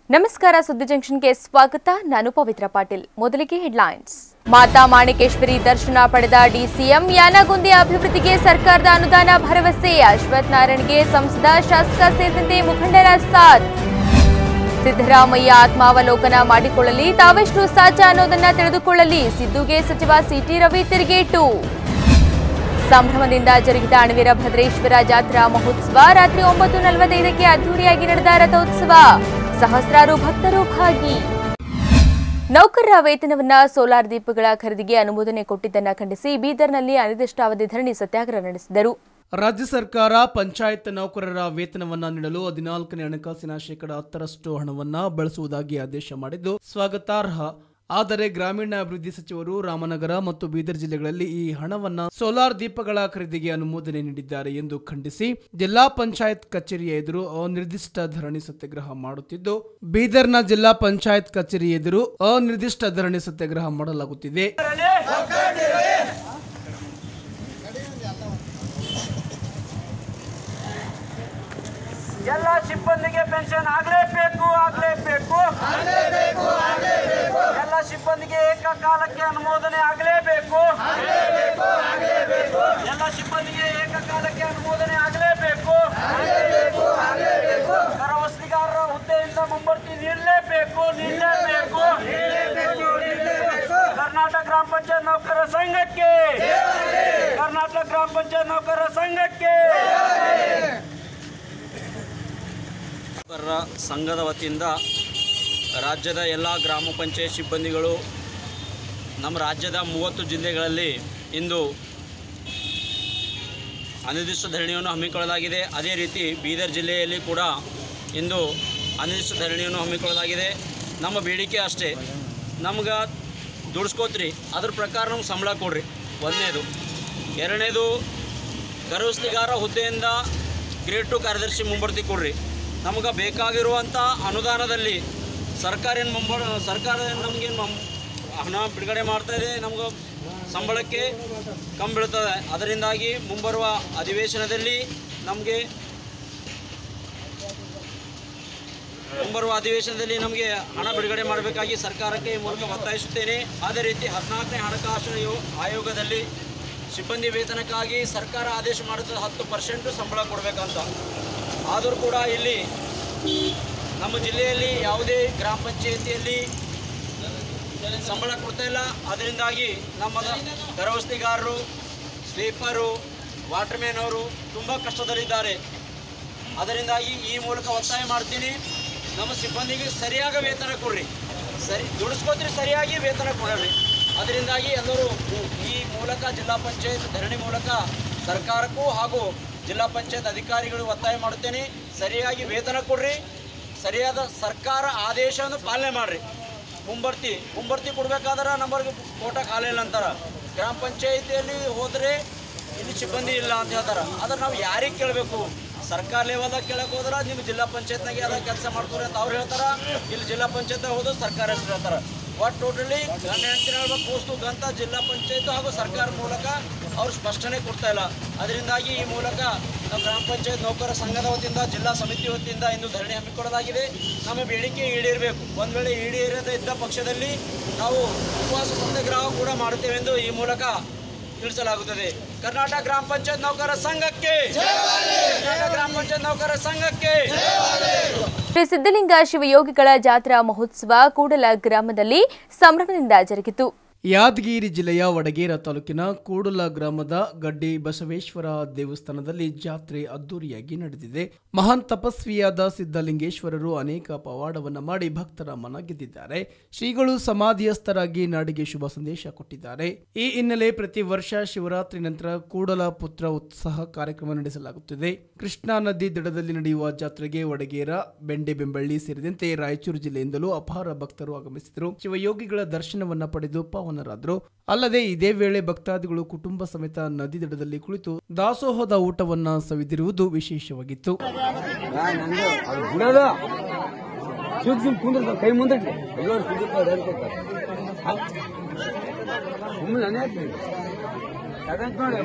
ನಮಸ್ಕಾರ ಸುದ್ದಿ ಜಂಕ್ಷನ್ಗೆ ಸ್ವಾಗತ ನಾನು ಪವಿತ್ರ ಪಾಟೀಲ್ ಮೊದಲಿಗೆ ಹೆಡ್ಲೈನ್ಸ್ ಮಾತಾ ಮಾಣಿಕೇಶ್ವರಿ ದರ್ಶನ ಪಡೆದ ಡಿಸಿಎಂ ಯಾನಗುಂದಿ ಅಭಿವೃದ್ಧಿಗೆ ಸರ್ಕಾರದ ಅನುದಾನ ಭರವಸೆ ಅಶ್ವಥ್ ನಾರಾಯಣ್ಗೆ ಸಂಸದ ಶಾಸಕ ಸೇರಿದಂತೆ ಮುಖಂಡರ ಸಾಥ್ ಸಿದ್ದರಾಮಯ್ಯ ಆತ್ಮಾವಲೋಕನ ಮಾಡಿಕೊಳ್ಳಲಿ ತಾವೆಷ್ಟು ಸಾಧ್ಯ ಅನ್ನೋದನ್ನ ತಿಳಿದುಕೊಳ್ಳಲಿ ಸಿದ್ದುಗೆ ಸಚಿವ ಸಿಟಿ ರವಿ ತಿರುಗೇಟು ಸಂಭ್ರಮದಿಂದ ಜರುಗಿದ ಅಣವೀರ ಭದ್ರೇಶ್ವರ ಜಾತ್ರಾ ಮಹೋತ್ಸವ ರಾತ್ರಿ ಒಂಬತ್ತು ನಲವತ್ತೈದಕ್ಕೆ ಅದ್ದೂರಿಯಾಗಿ ನಡೆದ ರಥೋತ್ಸವ ಸಹಸ್ರಾರು ಭಕ್ತರು ಭಾಗಿ ನೌಕರರ ವೇತನವನ್ನ ಸೋಲಾರ್ ದೀಪಗಳ ಖರೀದಿಗೆ ಅನುಮೋದನೆ ಕೊಟ್ಟಿದ್ದನ್ನ ಖಂಡಿಸಿ ಬೀದರ್ನಲ್ಲಿ ಅನಿರ್ದಿಷ್ಟಾವಧಿ ಧರಣಿ ಸತ್ಯಾಗ್ರಹ ನಡೆಸಿದರು ರಾಜ್ಯ ಸರ್ಕಾರ ಪಂಚಾಯತ್ ನೌಕರರ ವೇತನವನ್ನ ನೀಡಲು ಹದಿನಾಲ್ಕನೇ ಹಣಕಾಸಿನ ಶೇಕಡ ಹತ್ತರಷ್ಟು ಹಣವನ್ನ ಬಳಸುವುದಾಗಿ ಆದೇಶ ಮಾಡಿದ್ದು ಸ್ವಾಗತಾರ್ಹ ಆದರೆ ಗ್ರಾಮೀಣಾಭಿವೃದ್ಧಿ ಸಚಿವರು ರಾಮನಗರ ಮತ್ತು ಬೀದರ್ ಜಿಲ್ಲೆಗಳಲ್ಲಿ ಈ ಹಣವನ್ನ ಸೋಲಾರ್ ದೀಪಗಳ ಖರೀದಿಗೆ ಅನುಮೋದನೆ ನೀಡಿದ್ದಾರೆ ಎಂದು ಖಂಡಿಸಿ ಜಿಲ್ಲಾ ಪಂಚಾಯತ್ ಕಚೇರಿಯ ಎದುರು ಅನಿರ್ದಿಷ್ಟ ಧರಣಿ ಸತ್ಯಾಗ್ರಹ ಮಾಡುತ್ತಿದ್ದು ಬೀದರ್ನ ಜಿಲ್ಲಾ ಪಂಚಾಯತ್ ಕಚೇರಿ ಎದುರು ಅನಿರ್ದಿಷ್ಟ ಧರಣಿ ಸತ್ಯಾಗ್ರಹ ಮಾಡಲಾಗುತ್ತಿದೆ ಎಲ್ಲ ಸಿಬ್ಬಂದಿಗೆ ಪೆನ್ಷನ್ ಆಗಲೇಬೇಕು ಆಗಲೇಬೇಕು ಎಲ್ಲ ಸಿಬ್ಬಂದಿಗೆ ಏಕಕಾಲಕ್ಕೆ ಅನುಮೋದನೆ ಆಗಲೇಬೇಕು ಎಲ್ಲ ಸಿಬ್ಬಂದಿಗೆ ಏಕಕಾಲಕ್ಕೆ ಅನುಮೋದನೆ ಆಗಲೇಬೇಕು ಕರವಸ್ತಿಗಾರರ ಹುದ್ದೆಯಿಂದ ಮುಂಬರ್ತಿ ನೀಡಲೇಬೇಕು ನೀಡಲೇಬೇಕು ಕರ್ನಾಟಕ ಗ್ರಾಮ ಪಂಚಾಯತ್ ನೌಕರರ ಸಂಘಕ್ಕೆ ಕರ್ನಾಟಕ ಗ್ರಾಮ ಪಂಚಾಯತ್ ನೌಕರರ ಸಂಘಕ್ಕೆ ನೌಕರರ ಸಂಘದ ವತಿಯಿಂದ ರಾಜ್ಯದ ಎಲ್ಲ ಗ್ರಾಮ ಪಂಚಾಯತ್ ಸಿಬ್ಬಂದಿಗಳು ನಮ್ಮ ರಾಜ್ಯದ ಮೂವತ್ತು ಜಿಲ್ಲೆಗಳಲ್ಲಿ ಇಂದು ಅನಿರ್ದಿಷ್ಟ ಧರಣಿಯನ್ನು ಹಮ್ಮಿಕೊಳ್ಳಲಾಗಿದೆ ಅದೇ ರೀತಿ ಬೀದರ್ ಜಿಲ್ಲೆಯಲ್ಲಿ ಕೂಡ ಇಂದು ಅನಿರ್ದಿಷ್ಟ ಧರಣಿಯನ್ನು ಹಮ್ಮಿಕೊಳ್ಳಲಾಗಿದೆ ನಮ್ಮ ಬೇಡಿಕೆ ಅಷ್ಟೇ ನಮ್ಗೆ ದುಡಿಸ್ಕೋತ್ರಿ ಅದ್ರ ಪ್ರಕಾರ ನಮ್ಗೆ ಸಂಬಳ ಕೊಡ್ರಿ ಒಂದನೇದು ಎರಡನೇದು ಗರ್ವಸ್ತಿಗಾರ ಹುದ್ದೆಯಿಂದ ಗ್ರೇಡ್ ಟು ಕಾರ್ಯದರ್ಶಿ ಮುಂಬಡ್ತಿ ಕೊಡ್ರಿ ನಮಗೆ ಬೇಕಾಗಿರುವಂಥ ಅನುದಾನದಲ್ಲಿ ಸರ್ಕಾರ ಏನು ಮುಂಬ ಸರ್ಕಾರ ನಮಗೇನು ಹಣ ಬಿಡುಗಡೆ ಮಾಡ್ತಾ ಇದೆ ನಮ್ಗೆ ಸಂಬಳಕ್ಕೆ ಕಮ್ಮಿ ಬೀಳ್ತದೆ ಅದರಿಂದಾಗಿ ಮುಂಬರುವ ಅಧಿವೇಶನದಲ್ಲಿ ನಮಗೆ ಮುಂಬರುವ ಅಧಿವೇಶನದಲ್ಲಿ ನಮಗೆ ಹಣ ಬಿಡುಗಡೆ ಮಾಡಬೇಕಾಗಿ ಸರ್ಕಾರಕ್ಕೆ ಈ ಮೂಲಕ ಒತ್ತಾಯಿಸುತ್ತೇನೆ ಅದೇ ರೀತಿ ಹದಿನಾಲ್ಕನೇ ಹಣಕಾಸು ಆಯೋ- ಆಯೋಗದಲ್ಲಿ ಸಿಬ್ಬಂದಿ ವೇತನಕ್ಕಾಗಿ ಸರ್ಕಾರ ಆದೇಶ ಮಾಡುತ್ತದೆ ಹತ್ತು ಪರ್ಸೆಂಟು ಸಂಬಳ ಕೊಡಬೇಕಂತ ಆದರೂ ಕೂಡ ಇಲ್ಲಿ ನಮ್ಮ ಜಿಲ್ಲೆಯಲ್ಲಿ ಯಾವುದೇ ಗ್ರಾಮ ಪಂಚಾಯಿತಿಯಲ್ಲಿ ಸಂಬಳ ಕೊಡ್ತಾ ಇಲ್ಲ ಅದರಿಂದಾಗಿ ನಮ್ಮ ಗರ್ವಸ್ತಿಗಾರರು ಸ್ವೀಪರು ವಾಟರ್ಮ್ಯಾನ್ ಅವರು ತುಂಬ ಕಷ್ಟದಲ್ಲಿದ್ದಾರೆ ಅದರಿಂದಾಗಿ ಈ ಮೂಲಕ ಒತ್ತಾಯ ಮಾಡ್ತೀನಿ ನಮ್ಮ ಸಿಬ್ಬಂದಿಗೆ ಸರಿಯಾದ ವೇತನ ಕೊಡ್ರಿ ಸರಿ ದುಡಿಸ್ಕೋತ್ರಿ ಸರಿಯಾಗಿ ವೇತನ ಕೊಡ್ರಿ ಅದರಿಂದಾಗಿ ಎಲ್ಲರೂ ಈ ಮೂಲಕ ಜಿಲ್ಲಾ ಪಂಚಾಯತ್ ಧರಣಿ ಮೂಲಕ ಸರ್ಕಾರಕ್ಕೂ ಹಾಗೂ ಜಿಲ್ಲಾ ಪಂಚಾಯತ್ ಅಧಿಕಾರಿಗಳು ಒತ್ತಾಯ ಮಾಡುತ್ತೇನೆ ಸರಿಯಾಗಿ ವೇತನ ಕೊಡ್ರಿ ಸರಿಯಾದ ಸರ್ಕಾರ ಆದೇಶವನ್ನು ಪಾಲನೆ ಮಾಡಿರಿ ಮುಂಬರ್ತಿ ಮುಂಬರ್ತಿ ಕೊಡ್ಬೇಕಾದ್ರೆ ನಮ್ಮವ್ರಿಗೆ ಕೋಟ ಖಾಲಿ ಇಲ್ಲ ಅಂತಾರ ಗ್ರಾಮ ಪಂಚಾಯಿತಿಯಲ್ಲಿ ಹೋದರೆ ಇಲ್ಲಿ ಸಿಬ್ಬಂದಿ ಇಲ್ಲ ಅಂತ ಹೇಳ್ತಾರೆ ಆದ್ರೆ ನಾವು ಯಾರಿಗೆ ಕೇಳಬೇಕು ಸರ್ಕಾರ ಲೆವೆಲ್ದಾಗ ಕೇಳಕ್ ಹೋದ್ರೆ ನಿಮ್ಮ ಜಿಲ್ಲಾ ಪಂಚಾಯತ್ನಾಗ ಯಾರ ಕೆಲಸ ಮಾಡ್ತಾರೆ ಅಂತ ಅವ್ರು ಹೇಳ್ತಾರ ಇಲ್ಲಿ ಜಿಲ್ಲಾ ಪಂಚಾಯತ್ನಾಗ ಹೋದ್ರೆ ಸರ್ಕಾರ ಹೆಸರು ಹೇಳ್ತಾರೆ ಒಟ್ಟು ಟೋಟಲಿ ಗಂಡ ಹೆಂಡತಿನ ಹೇಳ್ಬೇಕು ಪೋಸ್ಟು ಗಂತ ಜಿಲ್ಲಾ ಪಂಚಾಯತ್ ಹಾಗೂ ಸರ್ಕಾರ ಮೂಲಕ ಅವ್ರು ಸ್ಪಷ್ಟನೆ ಕೊಡ್ತಾ ಇಲ್ಲ ಅದರಿಂದಾಗಿ ಈ ಮೂಲಕ ನಮ್ಮ ಗ್ರಾಮ ಪಂಚಾಯತ್ ನೌಕರರ ಸಂಘದ ವತಿಯಿಂದ ಜಿಲ್ಲಾ ಸಮಿತಿ ವತಿಯಿಂದ ಇಂದು ಧರಣಿ ಹಮ್ಮಿಕೊಳ್ಳಲಾಗಿದೆ ನಮ್ಮ ಬೇಡಿಕೆ ಈಡೇರಬೇಕು ಒಂದು ವೇಳೆ ಈಡೇರದೇ ಇದ್ದ ಪಕ್ಷದಲ್ಲಿ ನಾವು ಉಪವಾಸ ಸತ್ಯಾಗ್ರಹ ಕೂಡ ಮಾಡುತ್ತೇವೆ ಎಂದು ಈ ಮೂಲಕ ತಿಳಿಸಲಾಗುತ್ತದೆ ಕರ್ನಾಟಕ ಗ್ರಾಮ ಪಂಚಾಯತ್ ನೌಕರರ ಸಂಘಕ್ಕೆ ಕರ್ನಾಟಕ ಗ್ರಾಮ ಪಂಚಾಯತ್ ನೌಕರರ ಸಂಘಕ್ಕೆ ಶ್ರೀ ಸಿದ್ದಲಿಂಗ ಶಿವಯೋಗಿಗಳ ಜಾತ್ರಾ ಮಹೋತ್ಸವ ಕೂಡಲ ಗ್ರಾಮದಲ್ಲಿ ಸಂಭ್ರಮದಿಂದ ಜರುಗಿತು ಯಾದಗಿರಿ ಜಿಲ್ಲೆಯ ವಡಗೇರ ತಾಲೂಕಿನ ಕೂಡಲ ಗ್ರಾಮದ ಗಡ್ಡಿ ಬಸವೇಶ್ವರ ದೇವಸ್ಥಾನದಲ್ಲಿ ಜಾತ್ರೆ ಅದ್ದೂರಿಯಾಗಿ ನಡೆದಿದೆ ಮಹಾನ್ ತಪಸ್ವಿಯಾದ ಸಿದ್ದಲಿಂಗೇಶ್ವರರು ಅನೇಕ ಪವಾಡವನ್ನ ಮಾಡಿ ಭಕ್ತರ ಮನ ಗೆದ್ದಿದ್ದಾರೆ ಶ್ರೀಗಳು ಸಮಾಧಿಯಸ್ಥರಾಗಿ ನಾಡಿಗೆ ಶುಭ ಸಂದೇಶ ಕೊಟ್ಟಿದ್ದಾರೆ ಈ ಹಿನ್ನೆಲೆ ಪ್ರತಿ ವರ್ಷ ಶಿವರಾತ್ರಿ ನಂತರ ಕೂಡಲ ಪುತ್ರ ಉತ್ಸಾಹ ಕಾರ್ಯಕ್ರಮ ನಡೆಸಲಾಗುತ್ತಿದೆ ಕೃಷ್ಣಾ ನದಿ ದಡದಲ್ಲಿ ನಡೆಯುವ ಜಾತ್ರೆಗೆ ವಡಗೇರ ಬೆಂಡೆ ಬೆಂಬಳ್ಳಿ ಸೇರಿದಂತೆ ರಾಯಚೂರು ಜಿಲ್ಲೆಯಿಂದಲೂ ಅಪಾರ ಭಕ್ತರು ಆಗಮಿಸಿದರು ಶಿವಯೋಗಿಗಳ ದರ್ಶನವನ್ನ ಪಡೆದು ಪಾವನರಾದರು ಅಲ್ಲದೆ ಇದೇ ವೇಳೆ ಭಕ್ತಾದಿಗಳು ಕುಟುಂಬ ಸಮೇತ ನದಿ ದಡದಲ್ಲಿ ಕುಳಿತು ದಾಸೋಹದ ಊಟವನ್ನ ಸವಿದಿರುವುದು ವಿಶೇಷವಾಗಿತ್ತು ಬಿಡೋದು ಸುಮ್ ಸುಮ್ ಕುಂದ್ರ ಕೈ ಮುಂದಕ್ಕೆ ಎಲ್ಲರೂ ಸುಮ್ಮನೆ ನಾನೇ ಹೇಳ್ತೀನಿ ಅದಂತ ನೋಡಿ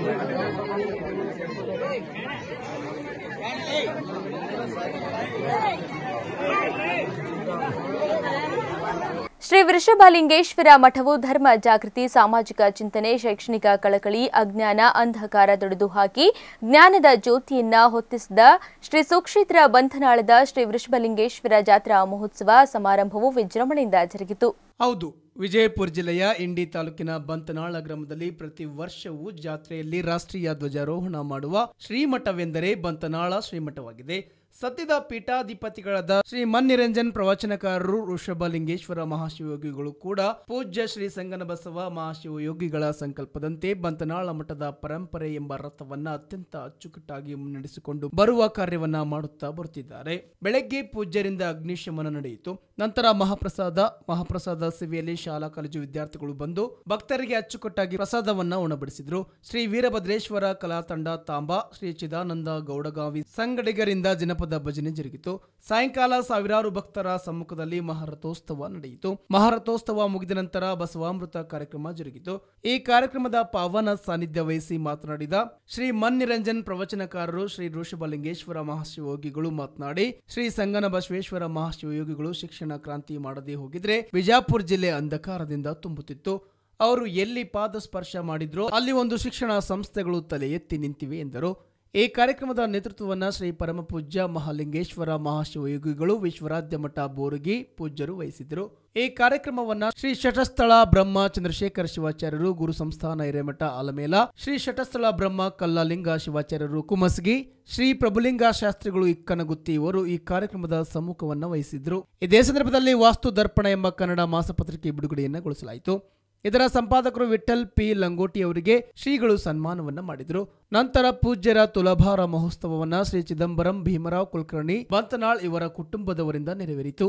ಶ್ರೀ ವೃಷಭಲಿಂಗೇಶ್ವರ ಮಠವು ಧರ್ಮ ಜಾಗೃತಿ ಸಾಮಾಜಿಕ ಚಿಂತನೆ ಶೈಕ್ಷಣಿಕ ಕಳಕಳಿ ಅಜ್ಞಾನ ಅಂಧಕಾರ ತೊಡೆದು ಹಾಕಿ ಜ್ಞಾನದ ಜ್ಯೋತಿಯನ್ನ ಹೊತ್ತಿಸಿದ ಶ್ರೀ ಸುಕ್ಷೇತ್ರ ಬಂಧನಾಳದ ಶ್ರೀ ವೃಷಭಲಿಂಗೇಶ್ವರ ಜಾತ್ರಾ ಮಹೋತ್ಸವ ಸಮಾರಂಭವು ವಿಜೃಂಭಣೆಯಿಂದ ಜರುಗಿತು ಹೌದು ವಿಜಯಪುರ ಜಿಲ್ಲೆಯ ಇಂಡಿ ತಾಲೂಕಿನ ಬಂತನಾಳ ಗ್ರಾಮದಲ್ಲಿ ಪ್ರತಿ ವರ್ಷವೂ ಜಾತ್ರೆಯಲ್ಲಿ ರಾಷ್ಟ್ರೀಯ ಧ್ವಜಾರೋಹಣ ಮಾಡುವ ಶ್ರೀಮಠವೆಂದರೆ ಬಂತನಾಳ ಶ್ರೀಮಠವಾಗಿದೆ ಸದ್ಯದ ಪೀಠಾಧಿಪತಿಗಳಾದ ಶ್ರೀ ಮನ್ನಿರಂಜನ್ ಪ್ರವಚನಕಾರರು ಋಷಭಲಿಂಗೇಶ್ವರ ಮಹಾಶಿವಯೋಗಿಗಳು ಕೂಡ ಪೂಜ್ಯ ಶ್ರೀ ಸಂಗನಬಸವ ಮಹಾಶಿವಯೋಗಿಗಳ ಸಂಕಲ್ಪದಂತೆ ಬಂತನಾಳ ಮಠದ ಪರಂಪರೆ ಎಂಬ ರಥವನ್ನ ಅತ್ಯಂತ ಅಚ್ಚುಕಟ್ಟಾಗಿ ಮುನ್ನಡೆಸಿಕೊಂಡು ಬರುವ ಕಾರ್ಯವನ್ನ ಮಾಡುತ್ತಾ ಬರುತ್ತಿದ್ದಾರೆ ಬೆಳಗ್ಗೆ ಪೂಜ್ಯರಿಂದ ಅಗ್ನಿಶಮನ ನಡೆಯಿತು ನಂತರ ಮಹಾಪ್ರಸಾದ ಮಹಾಪ್ರಸಾದ ಸೇವೆಯಲ್ಲಿ ಶಾಲಾ ಕಾಲೇಜು ವಿದ್ಯಾರ್ಥಿಗಳು ಬಂದು ಭಕ್ತರಿಗೆ ಅಚ್ಚುಕಟ್ಟಾಗಿ ಪ್ರಸಾದವನ್ನ ಉಣಬಡಿಸಿದ್ರು ಶ್ರೀ ವೀರಭದ್ರೇಶ್ವರ ಕಲಾ ತಂಡ ತಾಂಬಾ ಶ್ರೀ ಚಿದಾನಂದ ಗೌಡಗಾವಿ ಸಂಗಡಿಗರಿಂದ ಜನಪದ ಭಜನೆ ಜರುಗಿತು ಸಾಯಂಕಾಲ ಸಾವಿರಾರು ಭಕ್ತರ ಸಮ್ಮುಖದಲ್ಲಿ ಮಹಾರಥೋತ್ಸವ ನಡೆಯಿತು ಮಹಾರಥೋತ್ಸವ ಮುಗಿದ ನಂತರ ಬಸವಾಮೃತ ಕಾರ್ಯಕ್ರಮ ಜರುಗಿತು ಈ ಕಾರ್ಯಕ್ರಮದ ಪಾವನ ಸಾನ್ನಿಧ್ಯ ವಹಿಸಿ ಮಾತನಾಡಿದ ಶ್ರೀ ಮನ್ನಿರಂಜನ್ ಪ್ರವಚನಕಾರರು ಶ್ರೀ ಋಷಭಲಿಂಗೇಶ್ವರ ಮಹಾಶಿವಯೋಗಿಗಳು ಮಾತನಾಡಿ ಶ್ರೀ ಸಂಗನ ಬಸವೇಶ್ವರ ಮಹಾಶಿವಯೋಗಿಗಳು ಶಿಕ್ಷಣ ಕ್ರಾಂತಿ ಮಾಡದೇ ಹೋಗಿದ್ರೆ ಬಿಜಾಪುರ ಜಿಲ್ಲೆ ಅಂಧಕಾರದಿಂದ ತುಂಬುತ್ತಿತ್ತು ಅವರು ಎಲ್ಲಿ ಪಾದ ಸ್ಪರ್ಶ ಮಾಡಿದ್ರೋ ಅಲ್ಲಿ ಒಂದು ಶಿಕ್ಷಣ ಸಂಸ್ಥೆಗಳು ತಲೆ ಎತ್ತಿ ನಿಂತಿವೆ ಎಂದರು ಈ ಕಾರ್ಯಕ್ರಮದ ನೇತೃತ್ವವನ್ನು ಶ್ರೀ ಪರಮ ಪೂಜ್ಯ ಮಹಾಲಿಂಗೇಶ್ವರ ಮಹಾಶಿವಯೋಗಿಗಳು ವಿಶ್ವರಾಧ್ಯ ಮಠ ಬೋರಗಿ ಪೂಜ್ಯರು ವಹಿಸಿದರು ಈ ಕಾರ್ಯಕ್ರಮವನ್ನ ಶ್ರೀ ಶಟಸ್ಥಳ ಬ್ರಹ್ಮ ಚಂದ್ರಶೇಖರ ಶಿವಾಚಾರ್ಯರು ಗುರು ಸಂಸ್ಥಾನ ಹಿರೇಮಠ ಆಲಮೇಲ ಶ್ರೀ ಶಟಸ್ಥಳ ಬ್ರಹ್ಮ ಕಲ್ಲಲಿಂಗ ಶಿವಾಚಾರ್ಯರು ಕುಮಸ್ಗಿ ಶ್ರೀ ಪ್ರಭುಲಿಂಗ ಶಾಸ್ತ್ರಿಗಳು ಇಕ್ಕನಗುತ್ತಿ ಇವರು ಈ ಕಾರ್ಯಕ್ರಮದ ಸಮ್ಮುಖವನ್ನ ವಹಿಸಿದ್ರು ಇದೇ ಸಂದರ್ಭದಲ್ಲಿ ವಾಸ್ತು ದರ್ಪಣ ಎಂಬ ಕನ್ನಡ ಮಾಸಪತ್ರಿಕೆ ಬಿಡುಗಡೆಯನ್ನ ಇದರ ಸಂಪಾದಕರು ವಿಠಲ್ ಪಿ ಲಂಗೋಟಿ ಅವರಿಗೆ ಶ್ರೀಗಳು ಸನ್ಮಾನವನ್ನ ಮಾಡಿದರು ನಂತರ ಪೂಜ್ಯರ ತುಲಭಾರ ಮಹೋತ್ಸವವನ್ನ ಶ್ರೀ ಚಿದಂಬರಂ ಭೀಮರಾವ್ ಕುಲಕರ್ಣಿ ಬಂತನಾಳ್ ಇವರ ಕುಟುಂಬದವರಿಂದ ನೆರವೇರಿತು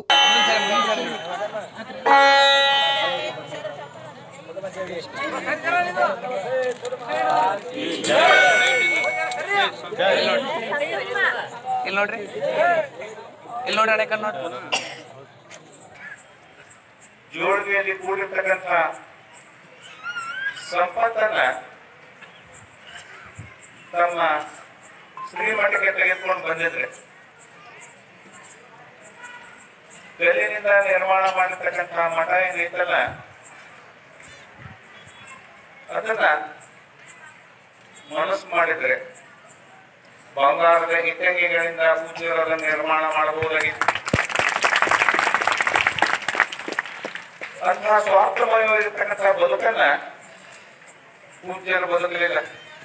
ಇಲ್ಲಿ ನೋಡ್ರಿ ಇಲ್ಲಿ ನೋಡ್ರಿ ಅಡೆ ನೋಡ್ರಿ ಜೋಳಿಗೆಯಲ್ಲಿ ಕೂಡಿರ್ತಕ್ಕಂಥ ಸಂಪತ್ತನ್ನ ತಮ್ಮ ಶ್ರೀಮಠಕ್ಕೆ ತೆಗೆದುಕೊಂಡು ಬಂದಿದ್ರೆ ಕಲ್ಲಿನಿಂದ ನಿರ್ಮಾಣ ಮಾಡಿರ್ತಕ್ಕಂಥ ಮಠ ಏನೈತಲ್ಲ ಅದನ್ನ ಮನಸ್ಸು ಮಾಡಿದ್ರೆ ಬಂಗಾರದ ಇಟ್ಟಂಗಿಗಳಿಂದ ಪೂಜ್ಯರು ಅದನ್ನು ನಿರ್ಮಾಣ ಮಾಡಬಹುದಾಗಿತ್ತು ಅಂತಹ ಸ್ವಾರ್ಥಮಯವಾಗಿರ್ತಕ್ಕಂಥ ಬದುಕನ್ನ ಪೂಜ್ಯರು ಬದುಕಲಿಲ್ಲ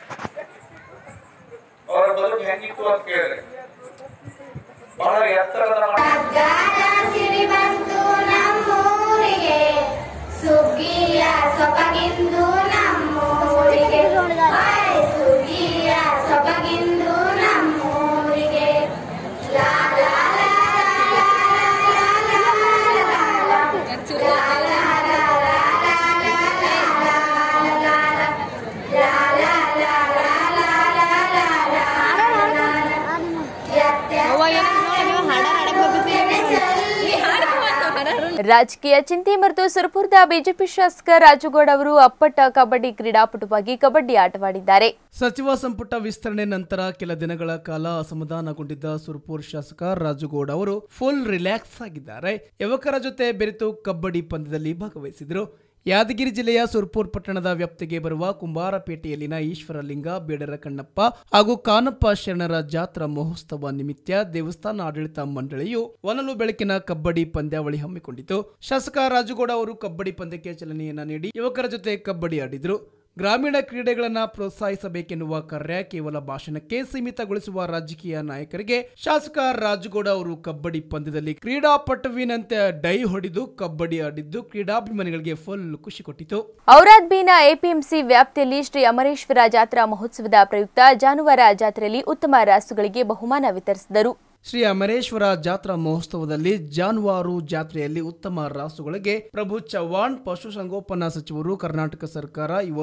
ಅವರ ಬದುಕು ಹೆಂಗಿತ್ತು ಅಂತ ಕೇಳಿದ್ರೆ ಬಹಳ ಎತ್ತರದ ಮಟ್ಟ- ಸಿರಿಬಂತು ನಮ್ಮೂರಿಗೆ ಸುಗ್ಗಿಯ ಸೊಬಗಿಂದು ನಮ್ಮೂರಿಗೆ ಹಾಯ್ ಸುಗ್ಗಿಯ ಸೊಬಗಿಂದು ನಮ್ಮೂರಿಗೆ ಲಾ ಲಾ ಲಾ ಲಾ ಲಾ ಲಾ ಲಾ ಲಾ ಲಾ ರಾಜಕೀಯ ಚಿಂತೆ ಮತ್ತು ಸುರಪುರದ ಬಿಜೆಪಿ ಶಾಸಕ ರಾಜುಗೌಡ ಅವರು ಅಪ್ಪಟ ಕಬಡ್ಡಿ ಕ್ರೀಡಾಪಟುವಾಗಿ ಕಬಡ್ಡಿ ಆಟವಾಡಿದ್ದಾರೆ ಸಚಿವ ಸಂಪುಟ ವಿಸ್ತರಣೆ ನಂತರ ಕೆಲ ದಿನಗಳ ಕಾಲ ಅಸಮಾಧಾನಗೊಂಡಿದ್ದ ಸುರ್ಪುರ್ ಶಾಸಕ ರಾಜುಗೌಡ ಅವರು ಫುಲ್ ರಿಲ್ಯಾಕ್ಸ್ ಆಗಿದ್ದಾರೆ ಯುವಕರ ಜೊತೆ ಬೆರೆತು ಕಬಡ್ಡಿ ಪಂದ್ಯದಲ್ಲಿ ಭಾಗವಹಿಸಿದರು ಯಾದಗಿರಿ ಜಿಲ್ಲೆಯ ಸುರ್ಪುರ್ ಪಟ್ಟಣದ ವ್ಯಾಪ್ತಿಗೆ ಬರುವ ಕುಂಬಾರಪೇಟೆಯಲ್ಲಿನ ಈಶ್ವರಲಿಂಗ ಬೇಡರ ಕಣ್ಣಪ್ಪ ಹಾಗೂ ಕಾನಪ್ಪ ಶರಣರ ಜಾತ್ರಾ ಮಹೋತ್ಸವ ನಿಮಿತ್ತ ದೇವಸ್ಥಾನ ಆಡಳಿತ ಮಂಡಳಿಯು ಒನಲು ಬೆಳಕಿನ ಕಬಡ್ಡಿ ಪಂದ್ಯಾವಳಿ ಹಮ್ಮಿಕೊಂಡಿತು ಶಾಸಕ ರಾಜುಗೌಡ ಅವರು ಕಬಡ್ಡಿ ಪಂದ್ಯಕ್ಕೆ ಚಾಲನೆಯನ್ನ ನೀಡಿ ಯುವಕರ ಜೊತೆ ಕಬಡ್ಡಿ ಆಡಿದ್ರು ಗ್ರಾಮೀಣ ಕ್ರೀಡೆಗಳನ್ನ ಪ್ರೋತ್ಸಾಹಿಸಬೇಕೆನ್ನುವ ಕಾರ್ಯ ಕೇವಲ ಭಾಷಣಕ್ಕೆ ಸೀಮಿತಗೊಳಿಸುವ ರಾಜಕೀಯ ನಾಯಕರಿಗೆ ಶಾಸಕ ರಾಜುಗೌಡ ಅವರು ಕಬಡ್ಡಿ ಪಂದ್ಯದಲ್ಲಿ ಕ್ರೀಡಾಪಟುವಿನಂತೆ ಡೈ ಹೊಡೆದು ಕಬಡ್ಡಿ ಆಡಿದ್ದು ಕ್ರೀಡಾಭಿಮಾನಿಗಳಿಗೆ ಫುಲ್ ಖುಷಿ ಕೊಟ್ಟಿತು ಔರಾದ್ಬೀನ ಎಪಿಎಂಸಿ ವ್ಯಾಪ್ತಿಯಲ್ಲಿ ಶ್ರೀ ಅಮರೇಶ್ವರ ಜಾತ್ರಾ ಮಹೋತ್ಸವದ ಪ್ರಯುಕ್ತ ಜಾನುವಾರ ಜಾತ್ರೆಯಲ್ಲಿ ಉತ್ತಮ ರಾಸುಗಳಿಗೆ ಬಹುಮಾನ ವಿತರಿಸಿದರು ಶ್ರೀ ಅಮರೇಶ್ವರ ಜಾತ್ರಾ ಮಹೋತ್ಸವದಲ್ಲಿ ಜಾನುವಾರು ಜಾತ್ರೆಯಲ್ಲಿ ಉತ್ತಮ ರಾಸುಗಳಿಗೆ ಪ್ರಭು ಚವ್ಹಾಣ್ ಪಶುಸಂಗೋಪನಾ ಸಚಿವರು ಕರ್ನಾಟಕ ಸರ್ಕಾರ ಇವರು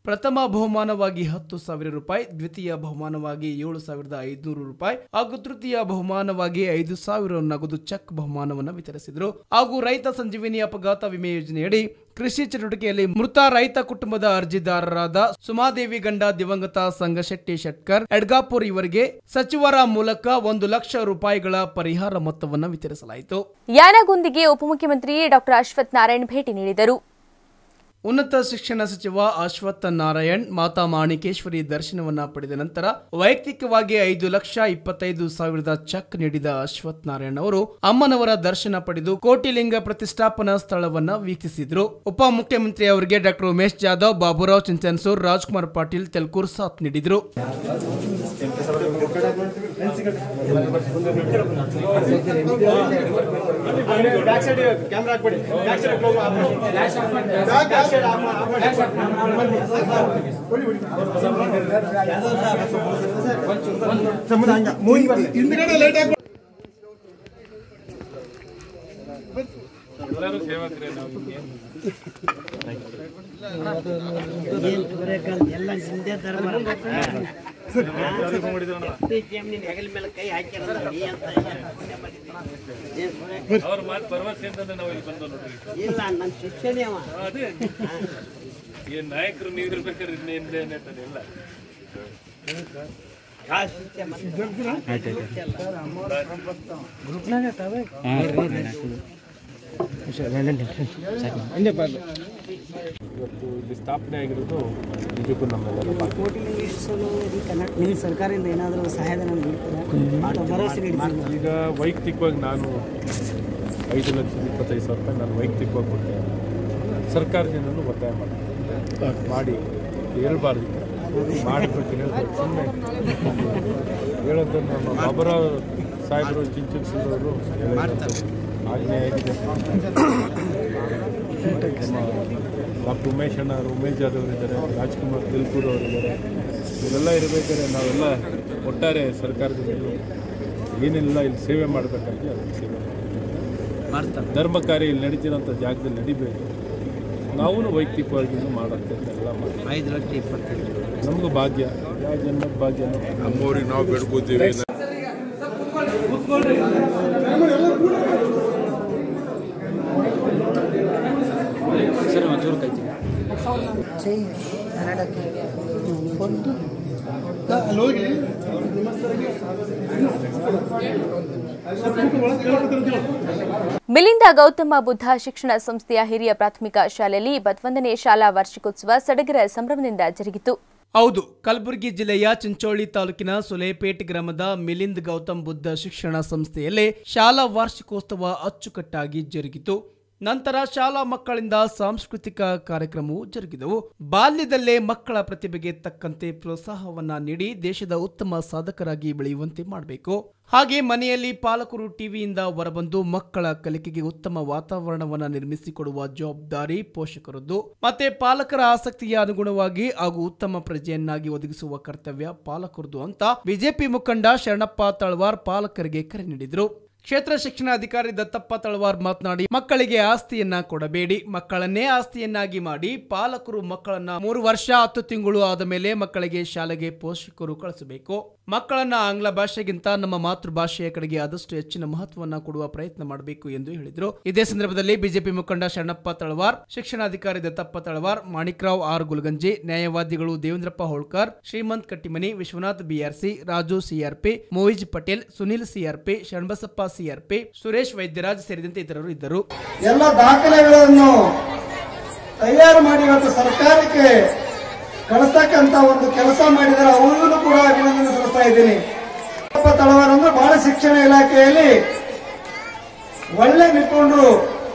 ಪ್ರಥಮ ಬಹುಮಾನವಾಗಿ ಹತ್ತು ಸಾವಿರ ರೂಪಾಯಿ ದ್ವಿತೀಯ ಬಹುಮಾನವಾಗಿ ಏಳು ಸಾವಿರದ ಐದುನೂರು ರೂಪಾಯಿ ಹಾಗೂ ತೃತೀಯ ಬಹುಮಾನವಾಗಿ ಐದು ಸಾವಿರ ನಗದು ಚೆಕ್ ಬಹುಮಾನವನ್ನು ವಿತರಿಸಿದರು ಹಾಗೂ ರೈತ ಸಂಜೀವಿನಿ ಅಪಘಾತ ವಿಮೆ ಯೋಜನೆಯಡಿ ಕೃಷಿ ಚಟುವಟಿಕೆಯಲ್ಲಿ ಮೃತ ರೈತ ಕುಟುಂಬದ ಅರ್ಜಿದಾರರಾದ ಸುಮಾದೇವಿ ಗಂಡ ದಿವಂಗತ ಸಂಗಶೆಟ್ಟಿ ಶೆಟ್ಕರ್ ಎಡ್ಗಾಪುರ್ ಇವರಿಗೆ ಸಚಿವರ ಮೂಲಕ ಒಂದು ಲಕ್ಷ ರೂಪಾಯಿಗಳ ಪರಿಹಾರ ಮೊತ್ತವನ್ನು ವಿತರಿಸಲಾಯಿತು ಯಾನಗುಂದಿಗೆ ಉಪಮುಖ್ಯಮಂತ್ರಿ ಡಾಕ್ಟರ್ ಅಶ್ವಥ್ ನಾರಾಯಣ್ ಭೇಟಿ ನೀಡಿದರು ಉನ್ನತ ಶಿಕ್ಷಣ ಸಚಿವ ಅಶ್ವತ್ಥ ನಾರಾಯಣ್ ಮಾತಾ ಮಾಣಿಕೇಶ್ವರಿ ದರ್ಶನವನ್ನ ಪಡೆದ ನಂತರ ವೈಯಕ್ತಿಕವಾಗಿ ಐದು ಲಕ್ಷ ಇಪ್ಪತ್ತೈದು ಸಾವಿರದ ಚೆಕ್ ನೀಡಿದ ಅಶ್ವಥ್ ನಾರಾಯಣ್ ಅವರು ಅಮ್ಮನವರ ದರ್ಶನ ಪಡೆದು ಕೋಟಿಲಿಂಗ ಪ್ರತಿಷ್ಠಾಪನಾ ಸ್ಥಳವನ್ನ ವೀಕ್ಷಿಸಿದ್ರು ಉಪಮುಖ್ಯಮಂತ್ರಿ ಅವರಿಗೆ ಡಾಕ್ಟರ್ ಉಮೇಶ್ ಜಾಧವ್ ಬಾಬುರಾವ್ ಚಿಂಚನ್ಸೂರ್ ರಾಜ್ಕುಮಾರ್ ಪಾಟೀಲ್ ತೆಲ್ಕೂರ್ ಸಾಥ್ ನೀಡಿದ್ರು ಇಲ್ಲ ನನ್ನ ಶಿಕ್ಷಣ ಅವ ಏನ್ ನಾಯಕರು ನೀವು ಇರ್ಬೇಕಾದ್ರೆ ಇನ್ನೇನ್ ಎಲ್ಲ ಆ ಶಿಕ್ಷೆ ಮತ್ತೆ ಇವತ್ತು ಇಲ್ಲಿ ಸ್ಥಾಪನೆ ಆಗಿರೋದು ನಿಜಕ್ಕೂ ನಮ್ಮೆಲ್ಲರ ಭಾಗ್ಯ. ಕೋಟಿ ನಿಲ್ಲಿಸಲು ಈ ಕರ್ನಾಟಕ ನೀವು ಸರ್ಕಾರದಿಂದ ಏನಾದರೂ ಸಹಾಯಧನ ನೀಡ್ತಾರೆ ಅಥವಾ ಭರವಸೆ ನೀಡ್ತಾರೆ ಈಗ ವೈಯಕ್ತಿಕವಾಗಿ ನಾನು ಐದು ಲಕ್ಷದ ಇಪ್ಪತ್ತೈದು ಸಾವಿರ ರೂಪಾಯಿ ನಾನು ವೈಯಕ್ತಿಕವಾಗಿ ಕೊಟ್ಟೆ ಸರ್ಕಾರದಿಂದಲೂ ಒತ್ತಾಯ ಮಾಡ್ತೀನಿ ಮಾಡಿ ಹೇಳ್ಬಾರ್ದು ಮಾಡಬೇಕು ಹೇಳ್ಬೇಕು ಸುಮ್ಮನೆ ಹೇಳೋದನ್ನು ನಮ್ಮ ಬಾಬುರಾವ್ ಸಾಹೇಬರು ಚಿಂಚಿಸಿದವರು ಆಜ್ಞೆ ಆಗಿದೆ ನಮ್ಮ ಡಾಕ್ಟರ್ ಉಮೇಶ್ ಅಣ್ಣ ಅವರು ಉಮೇಶ್ ಜಾಧವ್ ಇದ್ದಾರೆ ರಾಜ್ಕುಮಾರ್ ತಿಲ್ಕೂರ್ ಅವರಿದ್ದಾರೆ ಇವರೆಲ್ಲ ಇರಬೇಕಾದ್ರೆ ನಾವೆಲ್ಲ ಒಟ್ಟಾರೆ ಸರ್ಕಾರದಿಂದ ಏನೆಲ್ಲ ಇಲ್ಲಿ ಸೇವೆ ಮಾಡಬೇಕಾಗಿ ಅದನ್ನು ಸೇವೆ ಮಾಡ್ತಾರೆ ಧರ್ಮ ಕಾರ್ಯ ಇಲ್ಲಿ ನಡೀತಿರೋಂಥ ಜಾಗದಲ್ಲಿ ನಡಿಬೇಕು ನಾವು ವೈಯಕ್ತಿಕವಾಗಿ ಮಾಡೋಂಥ ಎಲ್ಲ ಮಾಡಿ ಐದು ಲಕ್ಷ ಇಪ್ಪತ್ತೈದು ನಮಗೂ ಭಾಗ್ಯ ಯಾವ ಜನ್ಮದ ಭಾಗ್ಯ ನಮ್ಮವ್ರಿಗೆ ನಾವು ಬೇಡ್ಕೋತೀವಿ ಸರ್ ಒಂಚೂರು ಕೈತಿ ಮಿಲಿಂದ ಗೌತಮ ಬುದ್ಧ ಶಿಕ್ಷಣ ಸಂಸ್ಥೆಯ ಹಿರಿಯ ಪ್ರಾಥಮಿಕ ಶಾಲೆಯಲ್ಲಿ ಇಪ್ಪತ್ತೊಂದನೇ ಶಾಲಾ ವಾರ್ಷಿಕೋತ್ಸವ ಸಡಗರ ಸಂಭ್ರಮದಿಂದ ಜರುಗಿತು ಹೌದು ಕಲಬುರಗಿ ಜಿಲ್ಲೆಯ ಚಿಂಚೋಳಿ ತಾಲೂಕಿನ ಸುಲೇಪೇಟ್ ಗ್ರಾಮದ ಮಿಲಿಂದ್ ಗೌತಮ್ ಬುದ್ಧ ಶಿಕ್ಷಣ ಸಂಸ್ಥೆಯಲ್ಲಿ ಶಾಲಾ ವಾರ್ಷಿಕೋತ್ಸವ ಅಚ್ಚುಕಟ್ಟಾಗಿ ಜರುಗಿತು ನಂತರ ಶಾಲಾ ಮಕ್ಕಳಿಂದ ಸಾಂಸ್ಕೃತಿಕ ಕಾರ್ಯಕ್ರಮವು ಜರುಗಿದವು ಬಾಲ್ಯದಲ್ಲೇ ಮಕ್ಕಳ ಪ್ರತಿಭೆಗೆ ತಕ್ಕಂತೆ ಪ್ರೋತ್ಸಾಹವನ್ನ ನೀಡಿ ದೇಶದ ಉತ್ತಮ ಸಾಧಕರಾಗಿ ಬೆಳೆಯುವಂತೆ ಮಾಡಬೇಕು ಹಾಗೆ ಮನೆಯಲ್ಲಿ ಪಾಲಕರು ಟಿವಿಯಿಂದ ಹೊರಬಂದು ಮಕ್ಕಳ ಕಲಿಕೆಗೆ ಉತ್ತಮ ವಾತಾವರಣವನ್ನ ನಿರ್ಮಿಸಿಕೊಡುವ ಜವಾಬ್ದಾರಿ ಪೋಷಕರದ್ದು ಮತ್ತೆ ಪಾಲಕರ ಆಸಕ್ತಿಯ ಅನುಗುಣವಾಗಿ ಹಾಗೂ ಉತ್ತಮ ಪ್ರಜೆಯನ್ನಾಗಿ ಒದಗಿಸುವ ಕರ್ತವ್ಯ ಪಾಲಕರದು ಅಂತ ಬಿಜೆಪಿ ಮುಖಂಡ ಶರಣಪ್ಪ ತಳವಾರ್ ಪಾಲಕರಿಗೆ ಕರೆ ನೀಡಿದರು ಕ್ಷೇತ್ರ ಶಿಕ್ಷಣಾಧಿಕಾರಿ ದತ್ತಪ್ಪ ತಳವಾರ್ ಮಾತನಾಡಿ ಮಕ್ಕಳಿಗೆ ಆಸ್ತಿಯನ್ನ ಕೊಡಬೇಡಿ ಮಕ್ಕಳನ್ನೇ ಆಸ್ತಿಯನ್ನಾಗಿ ಮಾಡಿ ಪಾಲಕರು ಮಕ್ಕಳನ್ನ ಮೂರು ವರ್ಷ ಹತ್ತು ತಿಂಗಳು ಆದ ಮೇಲೆ ಮಕ್ಕಳಿಗೆ ಶಾಲೆಗೆ ಪೋಷಕರು ಕಳಿಸಬೇಕು ಮಕ್ಕಳನ್ನ ಆಂಗ್ಲ ಭಾಷೆಗಿಂತ ನಮ್ಮ ಮಾತೃಭಾಷೆಯ ಕಡೆಗೆ ಆದಷ್ಟು ಹೆಚ್ಚಿನ ಮಹತ್ವವನ್ನ ಕೊಡುವ ಪ್ರಯತ್ನ ಮಾಡಬೇಕು ಎಂದು ಹೇಳಿದರು ಇದೇ ಸಂದರ್ಭದಲ್ಲಿ ಬಿಜೆಪಿ ಮುಖಂಡ ಶರಣಪ್ಪ ತಳವಾರ್ ಶಿಕ್ಷಣಾಧಿಕಾರಿ ದತ್ತಪ್ಪ ತಳವಾರ್ ಮಾಣಿಕ್ರಾವ್ ಆರ್ ಗುಲ್ಗಂಜಿ ನ್ಯಾಯವಾದಿಗಳು Devendrappa Holkar Shrimant Kattimani Vishwanath BRC Raju CRP Moiz Patel Sunil CRP Sharanabasappa CRP Suresh Vaidyaraj ಸೇರಿದಂತೆ ಇತರರು ಇದ್ದರು ಎಲ್ಲ ದಾಖಲೆಗಳನ್ನು ತಯಾರು ಮಾಡಿ ಇವತ್ತು ಸರ್ಕಾರಕ್ಕೆ ಕಳಿಸ್ತಕ್ಕಂತ ಒಂದು ಕೆಲಸ ಮಾಡಿದರೆ ಅವ್ರಿಗೂ ಕೂಡ ಅಭಿನಂದನೆ ಸಲ್ಲಿಸ್ತಾ ಇದ್ದೀನಿ ಅಪ್ಪ ತಳವಾರ್ ಅಂದ್ರೆ ಬಹಳ ಶಿಕ್ಷಣ ಇಲಾಖೆಯಲ್ಲಿ ಒಳ್ಳೆ ನಿಂತ್ಕೊಂಡ್ರು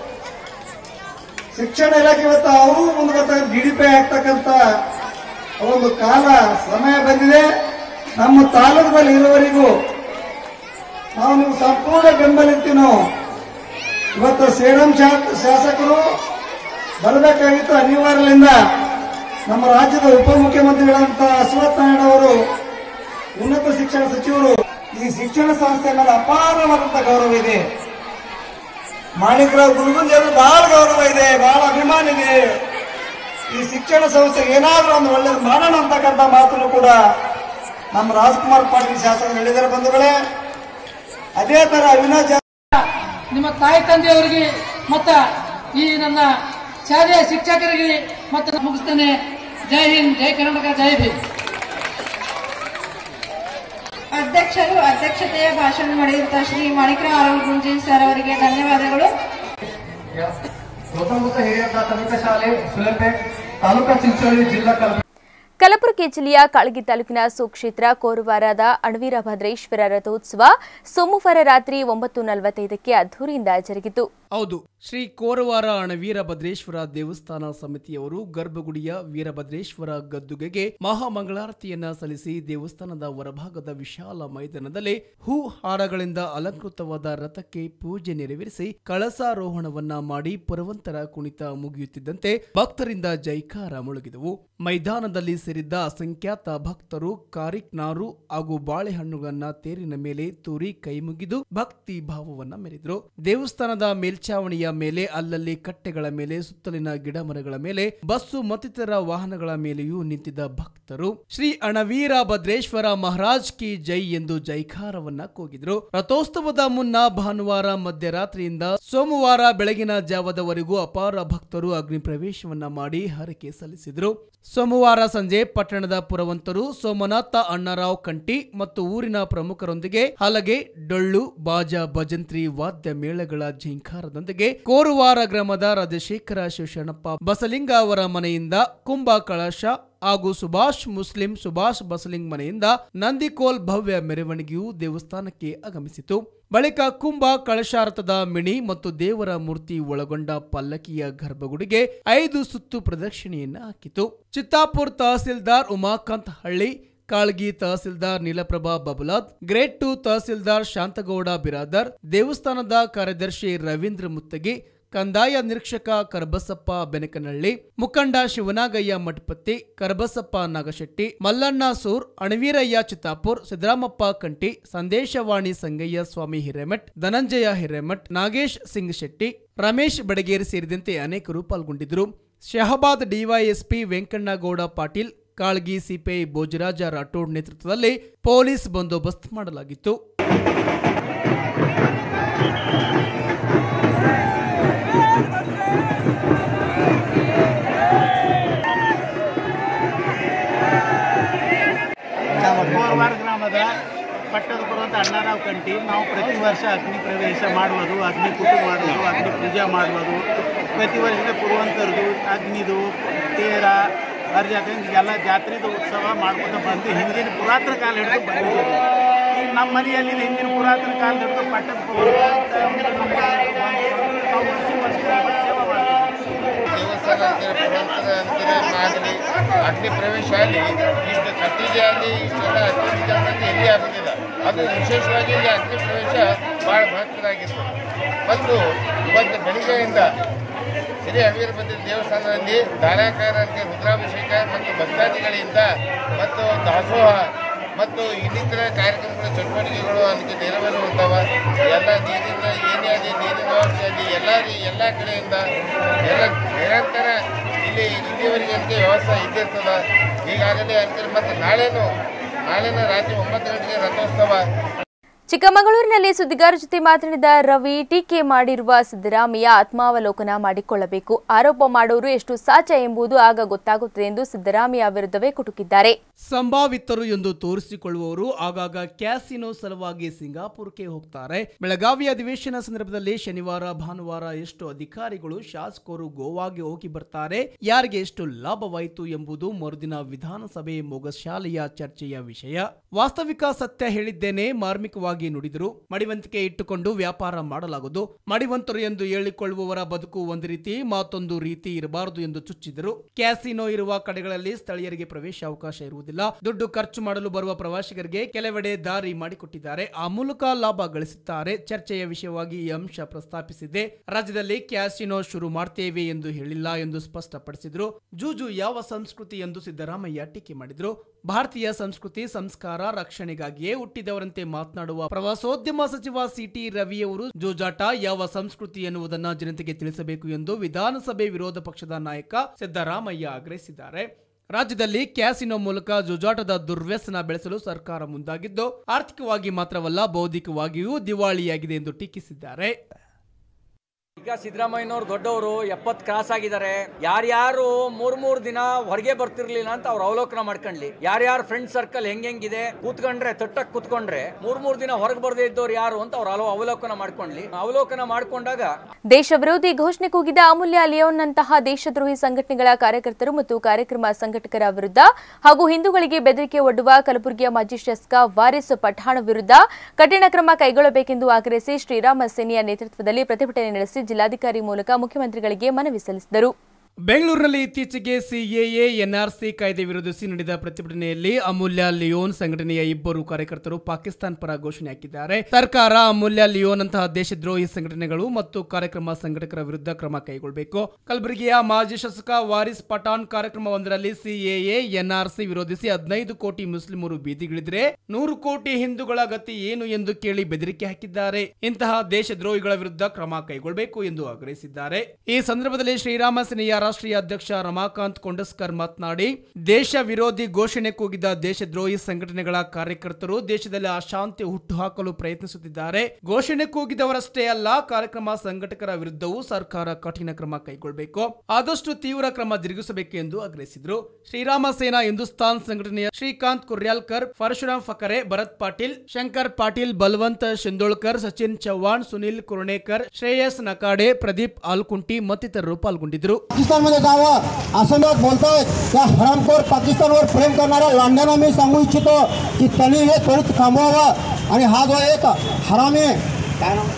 ಶಿಕ್ಷಣ ಇಲಾಖೆ ಇವತ್ತು ಅವರು ಮುಂದೆ ಬರ್ತಕ್ಕಂಥ ಡಿ ಡಿ ಪಿ ಆಗ್ತಕ್ಕಂತ ಒಂದು ಕಾಲ ಸಮಯ ಬಂದಿದೆ ನಮ್ಮ ತಾಲೂಕಲ್ಲಿ ಇರುವವರೆಗೂ ನಾವು ನೀವು ಸಂಪೂರ್ಣ ಬೆಂಬಲಿರ್ತೀವಿ ನಾವು ಇವತ್ತು ಶ್ರೀರಾಮ್ ಶಾ- ಶಾಸಕರು ಬರಬೇಕಾಗಿತ್ತು ಅನಿವಾರ್ಯದಿಂದ ನಮ್ಮ ರಾಜ್ಯದ ಉಪಮುಖ್ಯಮಂತ್ರಿಗಳಂತ ಅಶ್ವಥ್ ನಾರಾಯಣ ಅವರು ಉನ್ನತ ಶಿಕ್ಷಣ ಸಚಿವರು ಈ ಶಿಕ್ಷಣ ಸಂಸ್ಥೆ ಮೇಲೆ ಅಪಾರವಾದಂತ ಗೌರವ ಇದೆ ಮಾಣಿಕರಾವ್ ಗುರುಗುಂಜಿ ಅವರು ಬಹಳ ಗೌರವ ಇದೆ ಬಹಳ ಅಭಿಮಾನ ಇದೆ ಈ ಶಿಕ್ಷಣ ಸಂಸ್ಥೆಗೆ ಏನಾದ್ರೂ ಒಂದು ಒಳ್ಳೇದು ಮಾಡೋಣ ಅಂತಕ್ಕಂಥ ಮಾತನ್ನು ಕೂಡ ನಮ್ಮ ರಾಜ್ಕುಮಾರ್ ಪಾಟೀಲ್ ಶಾಸಕರು ಹೇಳಿದ್ದಾರೆ ಬಂಧುಗಳೇ ಅದೇ ತರ ಅವಿನಾಶ್ ಜಾ- ನಿಮ್ಮ ತಾಯಿ ತಂದೆಯವರಿಗೆ ಮತ್ತ ಈ ನನ್ನ ಶಾಲೆಯ ಶಿಕ್ಷಕರಿಗೆ ಮತ್ತೆ ಮುಗಿಸ್ತೇನೆ ಜೈ ಹಿಂದ್ ಜೈ ಕರ್ನಾಟಕ ಜೈ ಭೀಮ್ ಅಧ್ಯಕ್ಷರು ಅಧ್ಯಕ್ಷತೆಯ ಭಾಷಣ ಮಾಡಿದಂತ ಶ್ರೀ ಮಾಣಿಕರಾವ್ ಅರಳ್ ಗುಂಜಿ ಸರ್ ಅವರಿಗೆ ಧನ್ಯವಾದಗಳು ಗೌತಮಬುದ್ಧ ಹಿರಿಯ ಪ್ರಾಥಮಿಕ ಶಾಲೆ ಸುಲಭಪೇಟ್ ತಾಲೂಕಾ ಚಿಂಚೋಳಿ ಜಿಲ್ಲಾ ಕಲಬುರಗಿ ಕಲಬುರಗಿ ಜಿಲ್ಲೆಯ ಕಾಳಗಿ ತಾಲೂಕಿನ ಸುಕ್ಷೇತ್ರ ಕೋರವಾರದ ಅಣವೀರ ಭದ್ರೇಶ್ವರ ರಥೋತ್ಸವ ಸೋಮವಾರ ರಾತ್ರಿ ಒಂಬತ್ತು ನಲವತ್ತೈದಕ್ಕೆ ಅದ್ದೂರಿಯಿಂದ ಜರುಗಿತು ಹೌದು ಶ್ರೀ ಕೋರವಾರ ಅಣವೀರ ಭದ್ರೇಶ್ವರ ದೇವಸ್ಥಾನ ಸಮಿತಿಯವರು ಗರ್ಭಗುಡಿಯ ವೀರಭದ್ರೇಶ್ವರ ಗದ್ದುಗೆಗೆ ಮಹಾಮಂಗಳಾರತಿಯನ್ನ ಸಲ್ಲಿಸಿ ದೇವಸ್ಥಾನದ ಹೊರಭಾಗದ ವಿಶಾಲ ಮೈದಾನದಲ್ಲಿ ಹೂ ಹಾರಗಳಿಂದ ಅಲಂಕೃತವಾದ ರಥಕ್ಕೆ ಪೂಜೆ ನೆರವೇರಿಸಿ ಕಳಸಾರೋಹಣವನ್ನ ಮಾಡಿ ಪುರವಂತರ ಕುಣಿತ ಮುಗಿಯುತ್ತಿದ್ದಂತೆ ಭಕ್ತರಿಂದ ಜೈಕಾರ ಮುಳುಗಿದವು ಮೈದಾನದಲ್ಲಿ ಸೇರಿದ್ದ ಅಸಂಖ್ಯಾತ ಭಕ್ತರು ಕಾರಿಕ್ನಾರು ಹಾಗೂ ಬಾಳೆಹಣ್ಣುಗಳನ್ನ ತೇರಿನ ಮೇಲೆ ತೂರಿ ಕೈಮುಗಿದು ಭಕ್ತಿ ಭಾವವನ್ನ ಮೆರೆದ್ರು ದೇವಸ್ಥಾನದ ಮೇಲ್ಛಾವಣಿಯ ಮೇಲೆ ಅಲ್ಲಲ್ಲಿ ಕಟ್ಟೆಗಳ ಮೇಲೆ ಸುತ್ತಲಿನ ಗಿಡ ಮರಗಳ ಮೇಲೆ ಬಸ್ಸು ಮತ್ತಿತರ ವಾಹನಗಳ ಮೇಲೆಯೂ ನಿಂತಿದ್ದ ಭಕ್ತರು ಶ್ರೀ ಅಣವೀರ ಭದ್ರೇಶ್ವರ ಮಹಾರಾಜ್ ಕಿ ಜೈ ಎಂದು ಜೈಕಾರವನ್ನ ಕೂಗಿದ್ರು ರಥೋತ್ಸವದ ಮುನ್ನ ಭಾನುವಾರ ಮಧ್ಯರಾತ್ರಿಯಿಂದ ಸೋಮವಾರ ಬೆಳಗಿನ ಜಾವದವರೆಗೂ ಅಪಾರ ಭಕ್ತರು ಅಗ್ನಿ ಪ್ರವೇಶವನ್ನ ಮಾಡಿ ಹರಕೆ ಸಲ್ಲಿಸಿದ್ರು ಸೋಮವಾರ ಸಂಜೆ ಪಟ್ಟಣದ ಪುರವಂತರು ಸೋಮನಾಥ ಅಣ್ಣರಾವ್ ಕಂಟಿ ಮತ್ತು ಊರಿನ ಪ್ರಮುಖರೊಂದಿಗೆ ಹಲಗೆ ಡೊಳ್ಳು ಬಾಜಾ ಭಜಂತ್ರಿ ವಾದ್ಯ ಮೇಳಗಳ ಝಿಂಕಾರದೊಂದಿಗೆ ಕೋರುವಾರ ಗ್ರಾಮದ ರಾಜಶೇಖರ ಶಿವಶರಣಪ್ಪ ಬಸಲಿಂಗ ಅವರ ಮನೆಯಿಂದ ಕುಂಭ ಕಳಶ ಹಾಗೂ ಸುಭಾಷ್ ಮುಸ್ಲಿಂ ಸುಭಾಷ್ ಬಸಲಿಂಗ್ ಮನೆಯಿಂದ ನಂದಿಕೋಲ್ ಭವ್ಯ ಮೆರವಣಿಗೆಯು ದೇವಸ್ಥಾನಕ್ಕೆ ಆಗಮಿಸಿತು ಬಳಿಕ ಕುಂಭ ಕಳಶಾರಥದ ಮಿಣಿ ಮತ್ತು ದೇವರ ಮೂರ್ತಿ ಒಳಗೊಂಡ ಪಲ್ಲಕ್ಕಿಯ ಗರ್ಭಗುಡಿಗೆ ಐದು ಸುತ್ತು ಪ್ರದಕ್ಷಿಣೆಯನ್ನ ಹಾಕಿತು ಚಿತ್ತಾಪುರ್ ತಹಸೀಲ್ದಾರ್ ಉಮಾಕಾಂತ್ ಹಳ್ಳಿ ಕಾಳ್ಗಿ ತಹಸೀಲ್ದಾರ್ ನೀಲಪ್ರಭಾ ಬಬುಲಾದ್ ಗ್ರೇಟ್ ಟು ತಹಸೀಲ್ದಾರ್ ಶಾಂತಗೌಡ ಬಿರಾದರ್ ದೇವಸ್ಥಾನದ ಕಾರ್ಯದರ್ಶಿ ರವೀಂದ್ರ ಮುತ್ತಗಿ ಕಂದಾಯ ನಿರೀಕ್ಷಕ ಕರಬಸಪ್ಪ ಬೆನಕನಹಳ್ಳಿ ಮುಖಂಡ ಶಿವನಾಗಯ್ಯ ಮಠಪತಿ ಕರಬಸಪ್ಪ ನಾಗಶೆಟ್ಟಿ ಮಲ್ಲಣ್ಣ ಸೂರ್ ಅಣವೀರಯ್ಯ ಚಿತ್ತಾಪುರ್ ಸಿದ್ದರಾಮಪ್ಪ ಕಂಟಿ ಸಂದೇಶವಾಣಿ ಸಂಗಯ್ಯ ಸ್ವಾಮಿ ಹಿರೇಮಠ್ ಧನಂಜಯ ಹಿರೇಮಠ್ ನಾಗೇಶ್ ಸಿಂಗ್ ಶೆಟ್ಟಿ ರಮೇಶ್ ಬಡಗೇರಿ ಸೇರಿದಂತೆ ಅನೇಕರು ಪಾಲ್ಗೊಂಡಿದ್ದರು ಶಹಬಾದ್ ಡಿವೈಎಸ್ಪಿ ವೆಂಕಣ್ಣಗೌಡ ಪಾಟೀಲ್ ಕಾಳ್ಗಿ ಸಿಪಿಐ ಭೋಜರಾಜ ರಾಠೋಡ್ ನೇತೃತ್ವದಲ್ಲಿ ಪೊಲೀಸ್ ಬಂದೋಬಸ್ತ್ ಮಾಡಲಾಗಿತ್ತು ಕೋರವಾರ ಗ್ರಾಮದ ಪಟ್ಟದ ಬರುವಂಥ ಅಣ್ಣಾರಾವ್ ಕಂಟಿ ನಾವು ಪ್ರತಿ ವರ್ಷ ಅಗ್ನಿ ಪ್ರವೇಶ ಮಾಡುವುದು ಅಗ್ನಿ ಕುಟು ಮಾಡುವುದು ಅಗ್ನಿ ಪೂಜೆ ಮಾಡುವುದು ಪ್ರತಿ ವರ್ಷದ ಪುರುವಂತರದು ಅಗ್ನಿದು ತೇರ ಅರ್ಜಾತ ಎಲ್ಲ ಜಾತ್ರೆದು ಉತ್ಸವ ಮಾಡ್ಕೊಂಡು ಬಂದು ಹಿಂದಿನ ಪುರಾತನ ಕಾಲ ಹಿಡಿದು ಬಂದಿದ್ದೀವಿ ಈಗ ನಮ್ಮ ಮನೆಯಲ್ಲಿ ಹಿಂದಿನ ಪುರಾತನ ಕಾಲ ಹಿಡಿದು ಪಟ್ಟದ ಪುರುವಂತ ಅಂತ ಒಂದು ನಮ್ಮ ನಾವು ವರ್ಷ ವರ್ಷ ಸೇವೆ ಮಾಡ್ತೀವಿ ದೇವಸ್ಥಾನ ಅಂತಾರೆ ಪುರಾತನ ಅಂತಾರೆ ಮಾಡಲಿ ಅಗ್ನಿ ಪ್ರವೇಶ ಆಗಲಿ ಇಷ್ಟು ಕಟ್ಟಿಗೆ ಆಗಲಿ ಇಷ್ಟೆಲ್ಲ ಅಗ್ನಿ ಜಾಗದಲ್ಲಿ ಎಲ್ಲಿ ಆಗೋದಿಲ್ಲ ಅದು ವಿಶೇಷವಾಗಿ ಇಲ್ಲಿ ಅಗ್ನಿ ಪ್ರವೇಶ ಭಾಳ ಮಹತ್ವದಾಗಿತ್ತು ಮತ್ತು ಇವತ್ತು ಬೆಳಿಗ್ಗೆಯಿಂದ ಶ್ರೀ ಅಮೀರಭದ್ರ ದೇವಸ್ಥಾನದಲ್ಲಿ ಧಾರಾಕಾರರಿಗೆ ರುದ್ರಾಭಿಷೇಕ ಮತ್ತು ಭಕ್ತಾದಿಗಳಿಂದ ಮತ್ತು ದಾಸೋಹ ಮತ್ತು ಇನ್ನಿತರ ಕಾರ್ಯಕ್ರಮಗಳ ಚಟುವಟಿಕೆಗಳು ಅದಕ್ಕೆ ನೆರವೇರುವಂಥವ ಎಲ್ಲ ನೀರಿನ ಏನೇ ಆಗಲಿ ನೀರಿನ ವ್ಯವಸ್ಥೆ ಆಗಲಿ ಎಲ್ಲ ಎಲ್ಲ ಕಡೆಯಿಂದ ಎಲ್ಲ ನಿರಂತರ ಇಲ್ಲಿ ಇಲ್ಲಿವರೆಗೆ ಅದಕ್ಕೆ ವ್ಯವಸ್ಥೆ ಇದ್ದಿರ್ತದ ಈಗಾಗಲೇ ಅದಕ್ಕೆ ಮತ್ತು ನಾಳೆನೂ ನಾಳೆನ ರಾತ್ರಿ ಒಂಬತ್ತು ಗಂಟೆಗೆ ರಥೋತ್ಸವ ಚಿಕ್ಕಮಗಳೂರಿನಲ್ಲಿ ಸುದ್ದಿಗಾರರ ಜೊತೆ ಮಾತನಾಡಿದ ರವಿ ಟೀಕೆ ಮಾಡಿರುವ ಸಿದ್ದರಾಮಯ್ಯ ಆತ್ಮಾವಲೋಕನ ಮಾಡಿಕೊಳ್ಳಬೇಕು ಆರೋಪ ಮಾಡೋರು ಎಷ್ಟು ಸಾಚ ಎಂಬುದು ಆಗ ಗೊತ್ತಾಗುತ್ತದೆ ಎಂದು ಸಿದ್ದರಾಮಯ್ಯ ವಿರುದ್ಧವೇ ಕುಟುಕಿದ್ದಾರೆ ಸಂಭಾವಿತರು ಎಂದು ತೋರಿಸಿಕೊಳ್ಳುವವರು ಆಗಾಗ ಕ್ಯಾಸಿನೋ ಸಲುವಾಗಿ ಸಿಂಗಾಪುರಕ್ಕೆ ಹೋಗ್ತಾರೆ ಬೆಳಗಾವಿ ಅಧಿವೇಶನ ಸಂದರ್ಭದಲ್ಲಿ ಶನಿವಾರ ಭಾನುವಾರ ಎಷ್ಟು ಅಧಿಕಾರಿಗಳು ಶಾಸಕರು ಗೋವಾಗೆ ಹೋಗಿ ಬರ್ತಾರೆ ಯಾರಿಗೆ ಎಷ್ಟು ಲಾಭವಾಯಿತು ಎಂಬುದು ಮರುದಿನ ವಿಧಾನಸಭೆ ಮೊಗಶಾಲೆಯ ಚರ್ಚೆಯ ವಿಷಯ ವಾಸ್ತವಿಕ ಸತ್ಯ ಹೇಳಿದ್ದೇನೆ ಮಾರ್ಮಿಕವಾಗಿ ನುಡಿದರು ಮಡಿವಂತಿಕೆ ಇಟ್ಟುಕೊಂಡು ವ್ಯಾಪಾರ ಮಾಡಲಾಗುವುದು ಮಡಿವಂತರು ಎಂದು ಹೇಳಿಕೊಳ್ಳುವವರ ಬದುಕು ಒಂದು ರೀತಿ ಮತ್ತೊಂದು ರೀತಿ ಇರಬಾರದು ಎಂದು ಚುಚ್ಚಿದರು ಕ್ಯಾಸಿನೋ ಇರುವ ಕಡೆಗಳಲ್ಲಿ ಸ್ಥಳೀಯರಿಗೆ ಪ್ರವೇಶ ಅವಕಾಶ ಇರುವುದಿಲ್ಲ ದುಡ್ಡು ಖರ್ಚು ಮಾಡಲು ಬರುವ ಪ್ರವಾಸಿಗರಿಗೆ ಕೆಲವೆಡೆ ದಾರಿ ಮಾಡಿಕೊಟ್ಟಿದ್ದಾರೆ ಆ ಮೂಲಕ ಲಾಭ ಗಳಿಸುತ್ತಾರೆ ಚರ್ಚೆಯ ವಿಷಯವಾಗಿ ಈ ಅಂಶ ಪ್ರಸ್ತಾಪಿಸಿದೆ ರಾಜ್ಯದಲ್ಲಿ ಕ್ಯಾಸಿನೋ ಶುರು ಮಾಡ್ತೇವೆ ಎಂದು ಹೇಳಿಲ್ಲ ಎಂದು ಸ್ಪಷ್ಟಪಡಿಸಿದ್ರು ಜೂಜು ಯಾವ ಸಂಸ್ಕೃತಿ ಎಂದು ಸಿದ್ದರಾಮಯ್ಯ ಟೀಕೆ ಮಾಡಿದ್ರು ಭಾರತೀಯ ಸಂಸ್ಕೃತಿ ಸಂಸ್ಕಾರ ರಕ್ಷಣೆಗಾಗಿಯೇ ಹುಟ್ಟಿದವರಂತೆ ಮಾತನಾಡುವ ಪ್ರವಾಸೋದ್ಯಮ ಸಚಿವ ಸಿಟಿ ರವಿಯವರು ಜೂಜಾಟ ಯಾವ ಸಂಸ್ಕೃತಿ ಎನ್ನುವುದನ್ನ ಜನತೆಗೆ ತಿಳಿಸಬೇಕು ಎಂದು ವಿಧಾನಸಭೆ ವಿರೋಧ ಪಕ್ಷದ ನಾಯಕ ಸಿದ್ದರಾಮಯ್ಯ ಆಗ್ರಹಿಸಿದ್ದಾರೆ ರಾಜ್ಯದಲ್ಲಿ ಕ್ಯಾಸಿನೋ ಮೂಲಕ ಜೂಜಾಟದ ದುರ್ವ್ಯಸನ ಬೆಳೆಸಲು ಸರ್ಕಾರ ಮುಂದಾಗಿದ್ದು ಆರ್ಥಿಕವಾಗಿ ಮಾತ್ರವಲ್ಲ ಬೌದ್ಧಿಕವಾಗಿಯೂ ದಿವಾಳಿಯಾಗಿದೆ ಎಂದು ಟೀಕಿಸಿದ್ದಾರೆ ಈಗ ಸಿದ್ದರಾಮಯ್ಯನವ್ರು ದೊಡ್ಡವರು ಎಪ್ಪತ್ ಕ್ರಾಸ್ ಆಗಿದ್ದಾರೆ ಯಾರ್ಯಾರು ಮೂರ್ ಮೂರ್ ದಿನ ಹೊರಗೆ ಬರ್ತಿರ್ಲಿಲ್ಲ ಅಂತ ಅವ್ರು ಅವಲೋಕನ ಮಾಡ್ಕೊಂಡ್ಲಿ ಯಾರ್ಯಾರ ಫ್ರೆಂಡ್ ಸರ್ಕಲ್ ಹೆಂಗ್ ಹೆಂಗಿದೆ ಕೂತ್ಕೊಂಡ್ರೆ ತಟ್ಟಕ್ ಕೂತ್ಕೊಂಡ್ರೆ ಮೂರ್ ಮೂರ್ ದಿನ ಹೊರಗೆ ಬರ್ದೇ ಇದ್ದವ್ರು ಯಾರು ಅಂತ ಅವ್ರು ಅಲೋ ಅವಲೋಕನ ಮಾಡ್ಕೊಂಡ್ಲಿ ಅವಲೋಕನ ಮಾಡ್ಕೊಂಡಾಗ ದೇಶ ವಿರೋಧಿ ಘೋಷಣೆ ಕೂಗಿದ ಅಮೂಲ್ಯ ಲಿಯೋನ್ನಂತಹ ದೇಶದ್ರೋಹಿ ಸಂಘಟನೆಗಳ ಕಾರ್ಯಕರ್ತರು ಮತ್ತು ಕಾರ್ಯಕ್ರಮ ಸಂಘಟಕರ ವಿರುದ್ಧ ಹಾಗೂ ಹಿಂದೂಗಳಿಗೆ ಬೆದರಿಕೆ ಒಡ್ಡುವ ಕಲಬುರಗಿಯ ಮಾಜಿ ಶಾಸಕ ವಾರಿಸ್ ಪಠಾಣ್ ವಿರುದ್ಧ ಕಠಿಣ ಕ್ರಮ ಕೈಗೊಳ್ಳಬೇಕೆಂದು ಆಗ್ರಹಿಸಿ ಶ್ರೀರಾಮ ಸೇನೆಯ ನೇತೃತ್ವದಲ್ಲಿ ಪ್ರತಿಭಟನೆ ನಡೆಸಿ ಜಿಲ್ಲಾಧಿಕಾರಿ ಮೂಲಕ ಮುಖ್ಯಮಂತ್ರಿಗಳಿಗೆ ಮನವಿ ಸಲ್ಲಿಸಿದರು ಬೆಂಗಳೂರಿನಲ್ಲಿ ಇತ್ತೀಚೆಗೆ ಸಿಎಎ ಎನ್ಆರ್ಸಿ ಕಾಯ್ದೆ ವಿರೋಧಿಸಿ ನಡೆದ ಪ್ರತಿಭಟನೆಯಲ್ಲಿ ಅಮೂಲ್ಯ ಲಿಯೋನ್ ಸಂಘಟನೆಯ ಇಬ್ಬರು ಕಾರ್ಯಕರ್ತರು ಪಾಕಿಸ್ತಾನ ಪರ ಘೋಷಣೆ ಹಾಕಿದ್ದಾರೆ ಸರ್ಕಾರ ಅಮೂಲ್ಯ ಲಿಯೋನ್ ಅಂತಹ ದೇಶದ್ರೋಹಿ ಸಂಘಟನೆಗಳು ಮತ್ತು ಕಾರ್ಯಕ್ರಮ ಸಂಘಟಕರ ವಿರುದ್ಧ ಕ್ರಮ ಕೈಗೊಳ್ಳಬೇಕು ಕಲಬುರಗಿಯ ಮಾಜಿ ಶಾಸಕ ವಾರಿಸ್ ಪಠಾಣ್ ಕಾರ್ಯಕ್ರಮವೊಂದರಲ್ಲಿ ಸಿಎಎ ಎನ್ಆರ್ಸಿ ವಿರೋಧಿಸಿ ಹದಿನೈದು ಕೋಟಿ ಮುಸ್ಲಿಮರು ಬೀದಿಗಿಳಿದ್ರೆ ನೂರು ಕೋಟಿ ಹಿಂದೂಗಳ ಗತಿ ಏನು ಎಂದು ಕೇಳಿ ಬೆದರಿಕೆ ಹಾಕಿದ್ದಾರೆ ಇಂತಹ ದೇಶದ್ರೋಹಿಗಳ ವಿರುದ್ಧ ಕ್ರಮ ಕೈಗೊಳ್ಳಬೇಕು ಎಂದು ಆಗ್ರಹಿಸಿದ್ದಾರೆ ಈ ಸಂದರ್ಭದಲ್ಲಿ ಶ್ರೀರಾಮ ಸೇನೆಯ ರಾಷ್ಟ್ರೀಯ ಅಧ್ಯಕ್ಷ ರಮಾಕಾಂತ್ ಕೊಂಡಸ್ಕರ್ ಮಾತನಾಡಿ ದೇಶ ವಿರೋಧಿ ಘೋಷಣೆ ಕೂಗಿದ ದೇಶದ್ರೋಹಿ ಸಂಘಟನೆಗಳ ಕಾರ್ಯಕರ್ತರು ದೇಶದಲ್ಲಿ ಅಶಾಂತಿ ಹುಟ್ಟುಹಾಕಲು ಪ್ರಯತ್ನಿಸುತ್ತಿದ್ದಾರೆ ಘೋಷಣೆ ಕೂಗಿದವರಷ್ಟೇ ಅಲ್ಲ ಕಾರ್ಯಕ್ರಮ ಸಂಘಟಕರ ವಿರುದ್ಧವೂ ಸರ್ಕಾರ ಕಠಿಣ ಕ್ರಮ ಕೈಗೊಳ್ಳಬೇಕು ಆದಷ್ಟು ತೀವ್ರ ಕ್ರಮ ಜರುಗಿಸಬೇಕು ಎಂದು ಆಗ್ರಹಿಸಿದರು ಶ್ರೀರಾಮ ಸೇನಾ ಹಿಂದೂಸ್ತಾನ್ ಸಂಘಟನೆಯ ಶ್ರೀಕಾಂತ್ ಕುರ್ಯಾಲ್ಕರ್ ಪರಶುರಾಮ್ ಫಕರೆ ಭರತ್ ಪಾಟೀಲ್ ಶಂಕರ್ ಪಾಟೀಲ್ ಬಲವಂತ್ ಶಿಂದೋಳ್ಕರ್ ಸಚಿನ್ ಚವ್ಹಾಣ್ ಸುನಿಲ್ ಕುರ್ಣೇಕರ್ ಶ್ರೇಯಸ್ ನಕಾಡೆ ಪ್ರದೀಪ್ ಆಲ್ಕುಂಟಿ ಮತ್ತಿತರರು ಪಾಲ್ಗೊಂಡಿದ್ದರು पाकिस्तानमध्ये जावं असं लोक बोलतायत त्या हरामखोर पाकिस्तानवर प्रेम करणाऱ्या लांड्यांना मी सांगू इच्छितो की त्यांनी हे त्वरित थांबवावं आणि हा जो एक हरामी काय नाव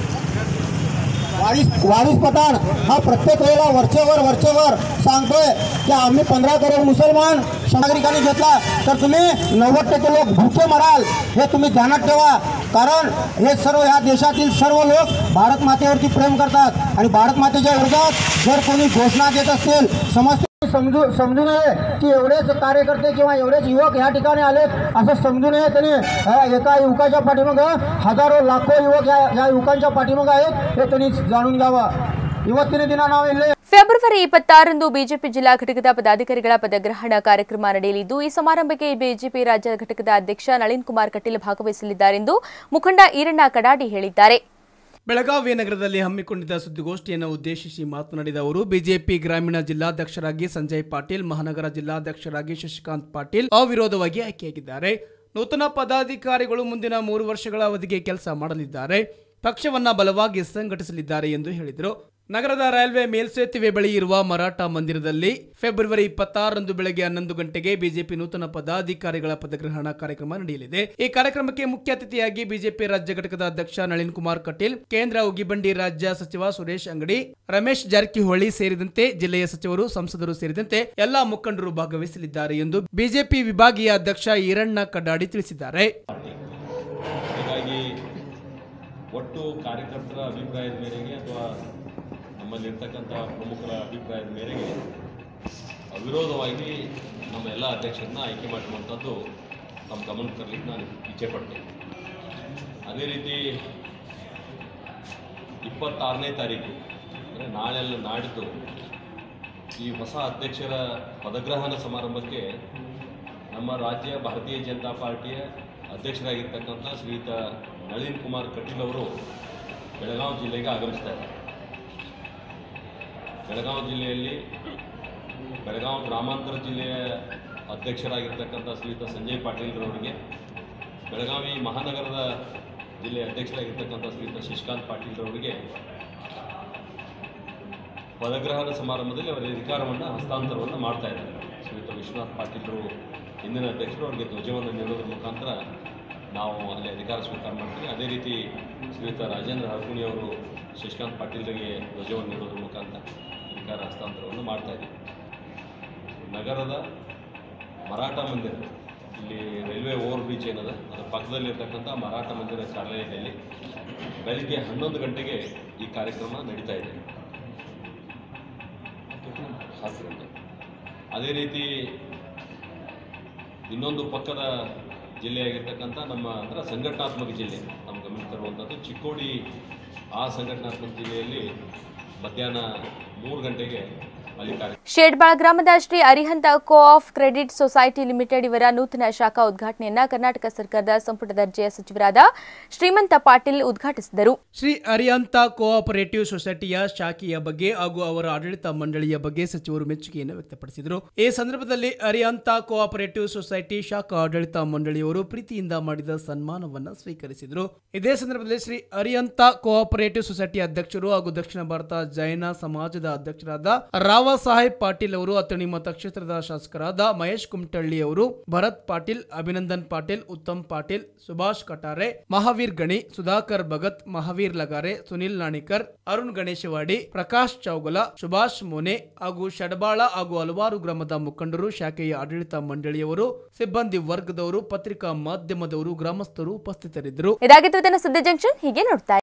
वारिस वारिस पठाण हा प्रत्येक वेळेला वरचेवर वरचेवर सांगतोय की आम्ही पंधरा करोड मुसलमान नागरिकांनी घेतला तर तुम्ही नव्वद टक्के लोक भुके मराल हे तुम्ही ध्यानात ठेवा कारण हे सर्व ह्या देशातील सर्व लोक भारत मातेवरती प्रेम करतात आणि भारत मातेच्या विरोधात जर कोणी घोषणा देत असतील समज समजू समजू नये की एवढेच कार्यकर्ते किंवा एवढेच युवक या ठिकाणी आलेत असं समजू नये त्यांनी अ, एका युवकाच्या पाठीमागं हजारो लाखो युवक या या युवकांच्या पाठीमागं आहेत हे त्यांनी जाणून घ्यावं ಇವತ್ತಿನ ದಿನ ನಾವಿಲ್ಲಿ ಫೆಬ್ರವರಿ ಇಪ್ಪತ್ತಾರಂದು ಬಿಜೆಪಿ ಜಿಲ್ಲಾ ಘಟಕದ ಪದಾಧಿಕಾರಿಗಳ ಪದಗ್ರಹಣ ಕಾರ್ಯಕ್ರಮ ನಡೆಯಲಿದ್ದು ಈ ಸಮಾರಂಭಕ್ಕೆ ಬಿಜೆಪಿ ರಾಜ್ಯ ಘಟಕದ ಅಧ್ಯಕ್ಷ ನಳಿನ್ ಕುಮಾರ್ ಕಟೀಲ್ ಭಾಗವಹಿಸಲಿದ್ದಾರೆಂದು ಮುಖಂಡ ಈರಣ್ಣ ಕಡಾಡಿ ಹೇಳಿದ್ದಾರೆ ಬೆಳಗಾವಿ ನಗರದಲ್ಲಿ ಹಮ್ಮಿಕೊಂಡಿದ್ದ ಸುದ್ದಿಗೋಷ್ಠಿಯನ್ನು ಉದ್ದೇಶಿಸಿ ಮಾತನಾಡಿದ ಅವರು ಬಿಜೆಪಿ ಗ್ರಾಮೀಣ ಜಿಲ್ಲಾಧ್ಯಕ್ಷರಾಗಿ ಸಂಜಯ್ ಪಾಟೀಲ್ ಮಹಾನಗರ ಜಿಲ್ಲಾಧ್ಯಕ್ಷರಾಗಿ ಶಶಿಕಾಂತ್ ಪಾಟೀಲ್ ಅವಿರೋಧವಾಗಿ ಆಯ್ಕೆಯಾಗಿದ್ದಾರೆ ನೂತನ ಪದಾಧಿಕಾರಿಗಳು ಮುಂದಿನ ಮೂರು ವರ್ಷಗಳ ಅವಧಿಗೆ ಕೆಲಸ ಮಾಡಲಿದ್ದಾರೆ ಪಕ್ಷವನ್ನ ಬಲವಾಗಿ ಸಂಘಟಿಸಲಿದ್ದಾರೆ ಎಂದು ಹೇಳಿದರು ನಗರದ ರೈಲ್ವೆ ಮೇಲ್ಸೇತುವೆ ಬಳಿ ಇರುವ ಮರಾಠ ಮಂದಿರದಲ್ಲಿ ಫೆಬ್ರವರಿ ಇಪ್ಪತ್ತಾರರಂದು ಬೆಳಗ್ಗೆ ಹನ್ನೊಂದು ಗಂಟೆಗೆ ಬಿಜೆಪಿ ನೂತನ ಪದಾಧಿಕಾರಿಗಳ ಪದಗ್ರಹಣ ಕಾರ್ಯಕ್ರಮ ನಡೆಯಲಿದೆ ಈ ಕಾರ್ಯಕ್ರಮಕ್ಕೆ ಮುಖ್ಯ ಅತಿಥಿಯಾಗಿ ಬಿಜೆಪಿ ರಾಜ್ಯ ಘಟಕದ ಅಧ್ಯಕ್ಷ ನಳಿನ್ ಕುಮಾರ್ ಕಟೀಲ್ ಕೇಂದ್ರ ಉಗಿಬಂಡಿ ರಾಜ್ಯ ಸಚಿವ ಸುರೇಶ್ ಅಂಗಡಿ ರಮೇಶ್ ಜಾರಕಿಹೊಳಿ ಸೇರಿದಂತೆ ಜಿಲ್ಲೆಯ ಸಚಿವರು ಸಂಸದರು ಸೇರಿದಂತೆ ಎಲ್ಲಾ ಮುಖಂಡರು ಭಾಗವಹಿಸಲಿದ್ದಾರೆ ಎಂದು ಬಿಜೆಪಿ ವಿಭಾಗೀಯ ಅಧ್ಯಕ್ಷ ಈರಣ್ಣ ಕಡ್ಡಾಡಿ ತಿಳಿಸಿದ್ದಾರೆ ಹೀಗಾಗಿ ಒಟ್ಟು ಕಾರ್ಯಕರ್ತರ ಅಭಿಪ್ರಾಯದ ಮೇರೆಗೆ ಅಥವಾ ನಮ್ಮಲ್ಲಿರ್ತಕ್ಕಂಥ ಪ್ರಮುಖರ ಅಭಿಪ್ರಾಯದ ಮೇರೆಗೆ ಅವಿರೋಧವಾಗಿ ನಮ್ಮ ಎಲ್ಲ ಅಧ್ಯಕ್ಷರನ್ನ ಆಯ್ಕೆ ಮಾಡಿರುವಂಥದ್ದು ನಮ್ಮ ಗಮನಕ್ಕೆ ತರಲಿಕ್ಕೆ ನಾನು ಇಚ್ಛೆ ಪಡ್ತೇನೆ ಅದೇ ರೀತಿ ಇಪ್ಪತ್ತಾರನೇ ತಾರೀಕು ಅಂದರೆ ನಾಳೆಲ್ಲ ನಾಡಿದ್ದು ಈ ಹೊಸ ಅಧ್ಯಕ್ಷರ ಪದಗ್ರಹಣ ಸಮಾರಂಭಕ್ಕೆ ನಮ್ಮ ರಾಜ್ಯ ಭಾರತೀಯ ಜನತಾ ಪಾರ್ಟಿಯ ಅಧ್ಯಕ್ಷರಾಗಿರ್ತಕ್ಕಂಥ ಶ್ರೀಯುತ ನಳಿನ್ ಕುಮಾರ್ ಕಟೀಲ್ ಅವರು ಬೆಳಗಾವಿ ಜಿಲ್ಲೆಗೆ ಆಗಮಿಸ್ತಾ ಇದ್ದಾರೆ ಬೆಳಗಾವಿ ಜಿಲ್ಲೆಯಲ್ಲಿ ಬೆಳಗಾವಿ ಗ್ರಾಮಾಂತರ ಜಿಲ್ಲೆಯ ಅಧ್ಯಕ್ಷರಾಗಿರ್ತಕ್ಕಂಥ ಶ್ರೀಯುತ ಸಂಜಯ್ ಪಾಟೀಲ್ರವರಿಗೆ ಬೆಳಗಾವಿ ಮಹಾನಗರದ ಜಿಲ್ಲೆಯ ಅಧ್ಯಕ್ಷರಾಗಿರ್ತಕ್ಕಂಥ ಶ್ರೀಯುತ ಶಶಿಕಾಂತ್ ಪಾಟೀಲ್ರವರಿಗೆ ಪದಗ್ರಹಣ ಸಮಾರಂಭದಲ್ಲಿ ಅವರ ಅಧಿಕಾರವನ್ನು ಹಸ್ತಾಂತರವನ್ನು ಮಾಡ್ತಾ ಇದ್ದಾರೆ ಶ್ರೀಯುತ ವಿಶ್ವನಾಥ್ ಪಾಟೀಲ್ರು ಹಿಂದಿನ ಅಧ್ಯಕ್ಷರು ಅವರಿಗೆ ಧ್ವಜವನ್ನು ನೀಡೋದ್ರ ಮುಖಾಂತರ ನಾವು ಅಲ್ಲಿ ಅಧಿಕಾರ ಸ್ವೀಕಾರ ಮಾಡ್ತೀವಿ ಅದೇ ರೀತಿ ಶ್ರೀಯುತ ರಾಜೇಂದ್ರ ಹರಗುಣಿ ಅವರು ಶಶಿಕಾಂತ್ ಪಾಟೀಲ್ರಿಗೆ ಧ್ವಜವನ್ನು ನೀಡೋದ್ರ ಮುಖಾಂತರ ಅಧಿಕಾರ ಹಸ್ತಾಂತರವನ್ನು ಮಾಡ್ತಾ ಇದ್ದೀವಿ ನಗರದ ಮರಾಠ ಮಂದಿರ ಇಲ್ಲಿ ರೈಲ್ವೆ ಓವರ್ ಬ್ರಿಡ್ಜ್ ಏನದ ಅದರ ಪಕ್ಕದಲ್ಲಿರ್ತಕ್ಕಂಥ ಮರಾಠ ಮಂದಿರ ಕಾರ್ಯಾಲಯದಲ್ಲಿ ಬೆಳಿಗ್ಗೆ ಹನ್ನೊಂದು ಗಂಟೆಗೆ ಈ ಕಾರ್ಯಕ್ರಮ ನಡೀತಾ ಇದೆ ಹತ್ತು ಗಂಟೆ ಅದೇ ರೀತಿ ಇನ್ನೊಂದು ಪಕ್ಕದ ಜಿಲ್ಲೆಯಾಗಿರ್ತಕ್ಕಂಥ ನಮ್ಮ ಅಂದರೆ ಸಂಘಟನಾತ್ಮಕ ಜಿಲ್ಲೆ ನಮ್ಮ ಬರುವಂಥದ್ದು ಚಿಕ್ಕೋಡಿ ಆ ಸಂಘಟನಾತ್ಮಕ ಜಿಲ್ಲೆಯಲ್ಲಿ ಮಧ್ಯಾಹ್ನ ಮೂರು ಗಂಟೆಗೆ ಅಲ್ಲಿ ಕಾರ್ಯ ಶೇಡ್ಬಾಳ ಗ್ರಾಮದ Shri Arihanta co-op credit society limited ಇವರ ನೂತನ ಶಾಖಾ ಉದ್ಘಾಟನೆಯನ್ನ ಕರ್ನಾಟಕ ಸರ್ಕಾರದ ಸಂಪುಟ ದರ್ಜೆಯ ಸಚಿವರಾದ ಶ್ರೀಮಂತ ಪಾಟೀಲ್ ಉದ್ಘಾಟಿಸಿದರು ಶ್ರೀ ಅರಿಯಂತ ಕೋಆಪರೇಟಿವ್ ಸೊಸೈಟಿಯ ಶಾಖೆಯ ಬಗ್ಗೆ ಹಾಗೂ ಅವರ ಆಡಳಿತ ಮಂಡಳಿಯ ಬಗ್ಗೆ ಸಚಿವರು ಮೆಚ್ಚುಗೆಯನ್ನು ವ್ಯಕ್ತಪಡಿಸಿದರು ಈ ಸಂದರ್ಭದಲ್ಲಿ ಅರಿಯಂತ ಕೋಆಪರೇಟಿವ್ ಸೊಸೈಟಿ ಶಾಖಾ ಆಡಳಿತ ಮಂಡಳಿಯವರು ಪ್ರೀತಿಯಿಂದ ಮಾಡಿದ ಸನ್ಮಾನವನ್ನು ಸ್ವೀಕರಿಸಿದರು ಇದೇ ಸಂದರ್ಭದಲ್ಲಿ ಶ್ರೀ ಅರಿಯಂತ ಕೋಆಪರೇಟಿವ್ ಸೊಸೈಟಿ ಅಧ್ಯಕ್ಷರು ಹಾಗೂ ದಕ್ಷಿಣ ಭಾರತ ಜೈನ ಸಮಾಜದ ಅಧ್ಯಕ್ಷರಾದ ರಾವ ಸಾಹೇಬ್ ಪಾಟೀಲ್ ಅವರು ಅಥಣಿ ಮತಕ್ಷೇತ್ರದ ಶಾಸಕರಾದ ಮಹೇಶ್ ಕುಮಟಳ್ಳಿ ಅವರು ಭರತ್ ಪಾಟೀಲ್ ಅಭಿನಂದನ್ ಪಾಟೀಲ್ ಉತ್ತಮ್ ಪಾಟೀಲ್ ಸುಭಾಷ್ ಕಟಾರೆ ಮಹಾವೀರ್ ಗಣಿ ಸುಧಾಕರ್ ಭಗತ್ ಮಹಾವೀರ್ ಲಗಾರೆ ಸುನಿಲ್ ನಾಣಿಕರ್ ಅರುಣ್ ಗಣೇಶವಾಡಿ ಪ್ರಕಾಶ್ ಚೌಗಲ ಸುಭಾಷ್ ಮೋನೆ ಹಾಗೂ ಶಡಬಾಳ ಹಾಗೂ ಹಲವಾರು ಗ್ರಾಮದ ಮುಖಂಡರು ಶಾಖೆಯ ಆಡಳಿತ ಮಂಡಳಿಯವರು ಸಿಬ್ಬಂದಿ ವರ್ಗದವರು ಪತ್ರಿಕಾ ಮಾಧ್ಯಮದವರು ಗ್ರಾಮಸ್ಥರು ಉಪಸ್ಥಿತರಿದ್ದರು ಇದಾಗಿತ್ತು ಇದನ್ನ ಸುದ್ದಿ ಜಂಕ್ಷನ್ ಹೀಗೆ ನೋಡ್ತಾ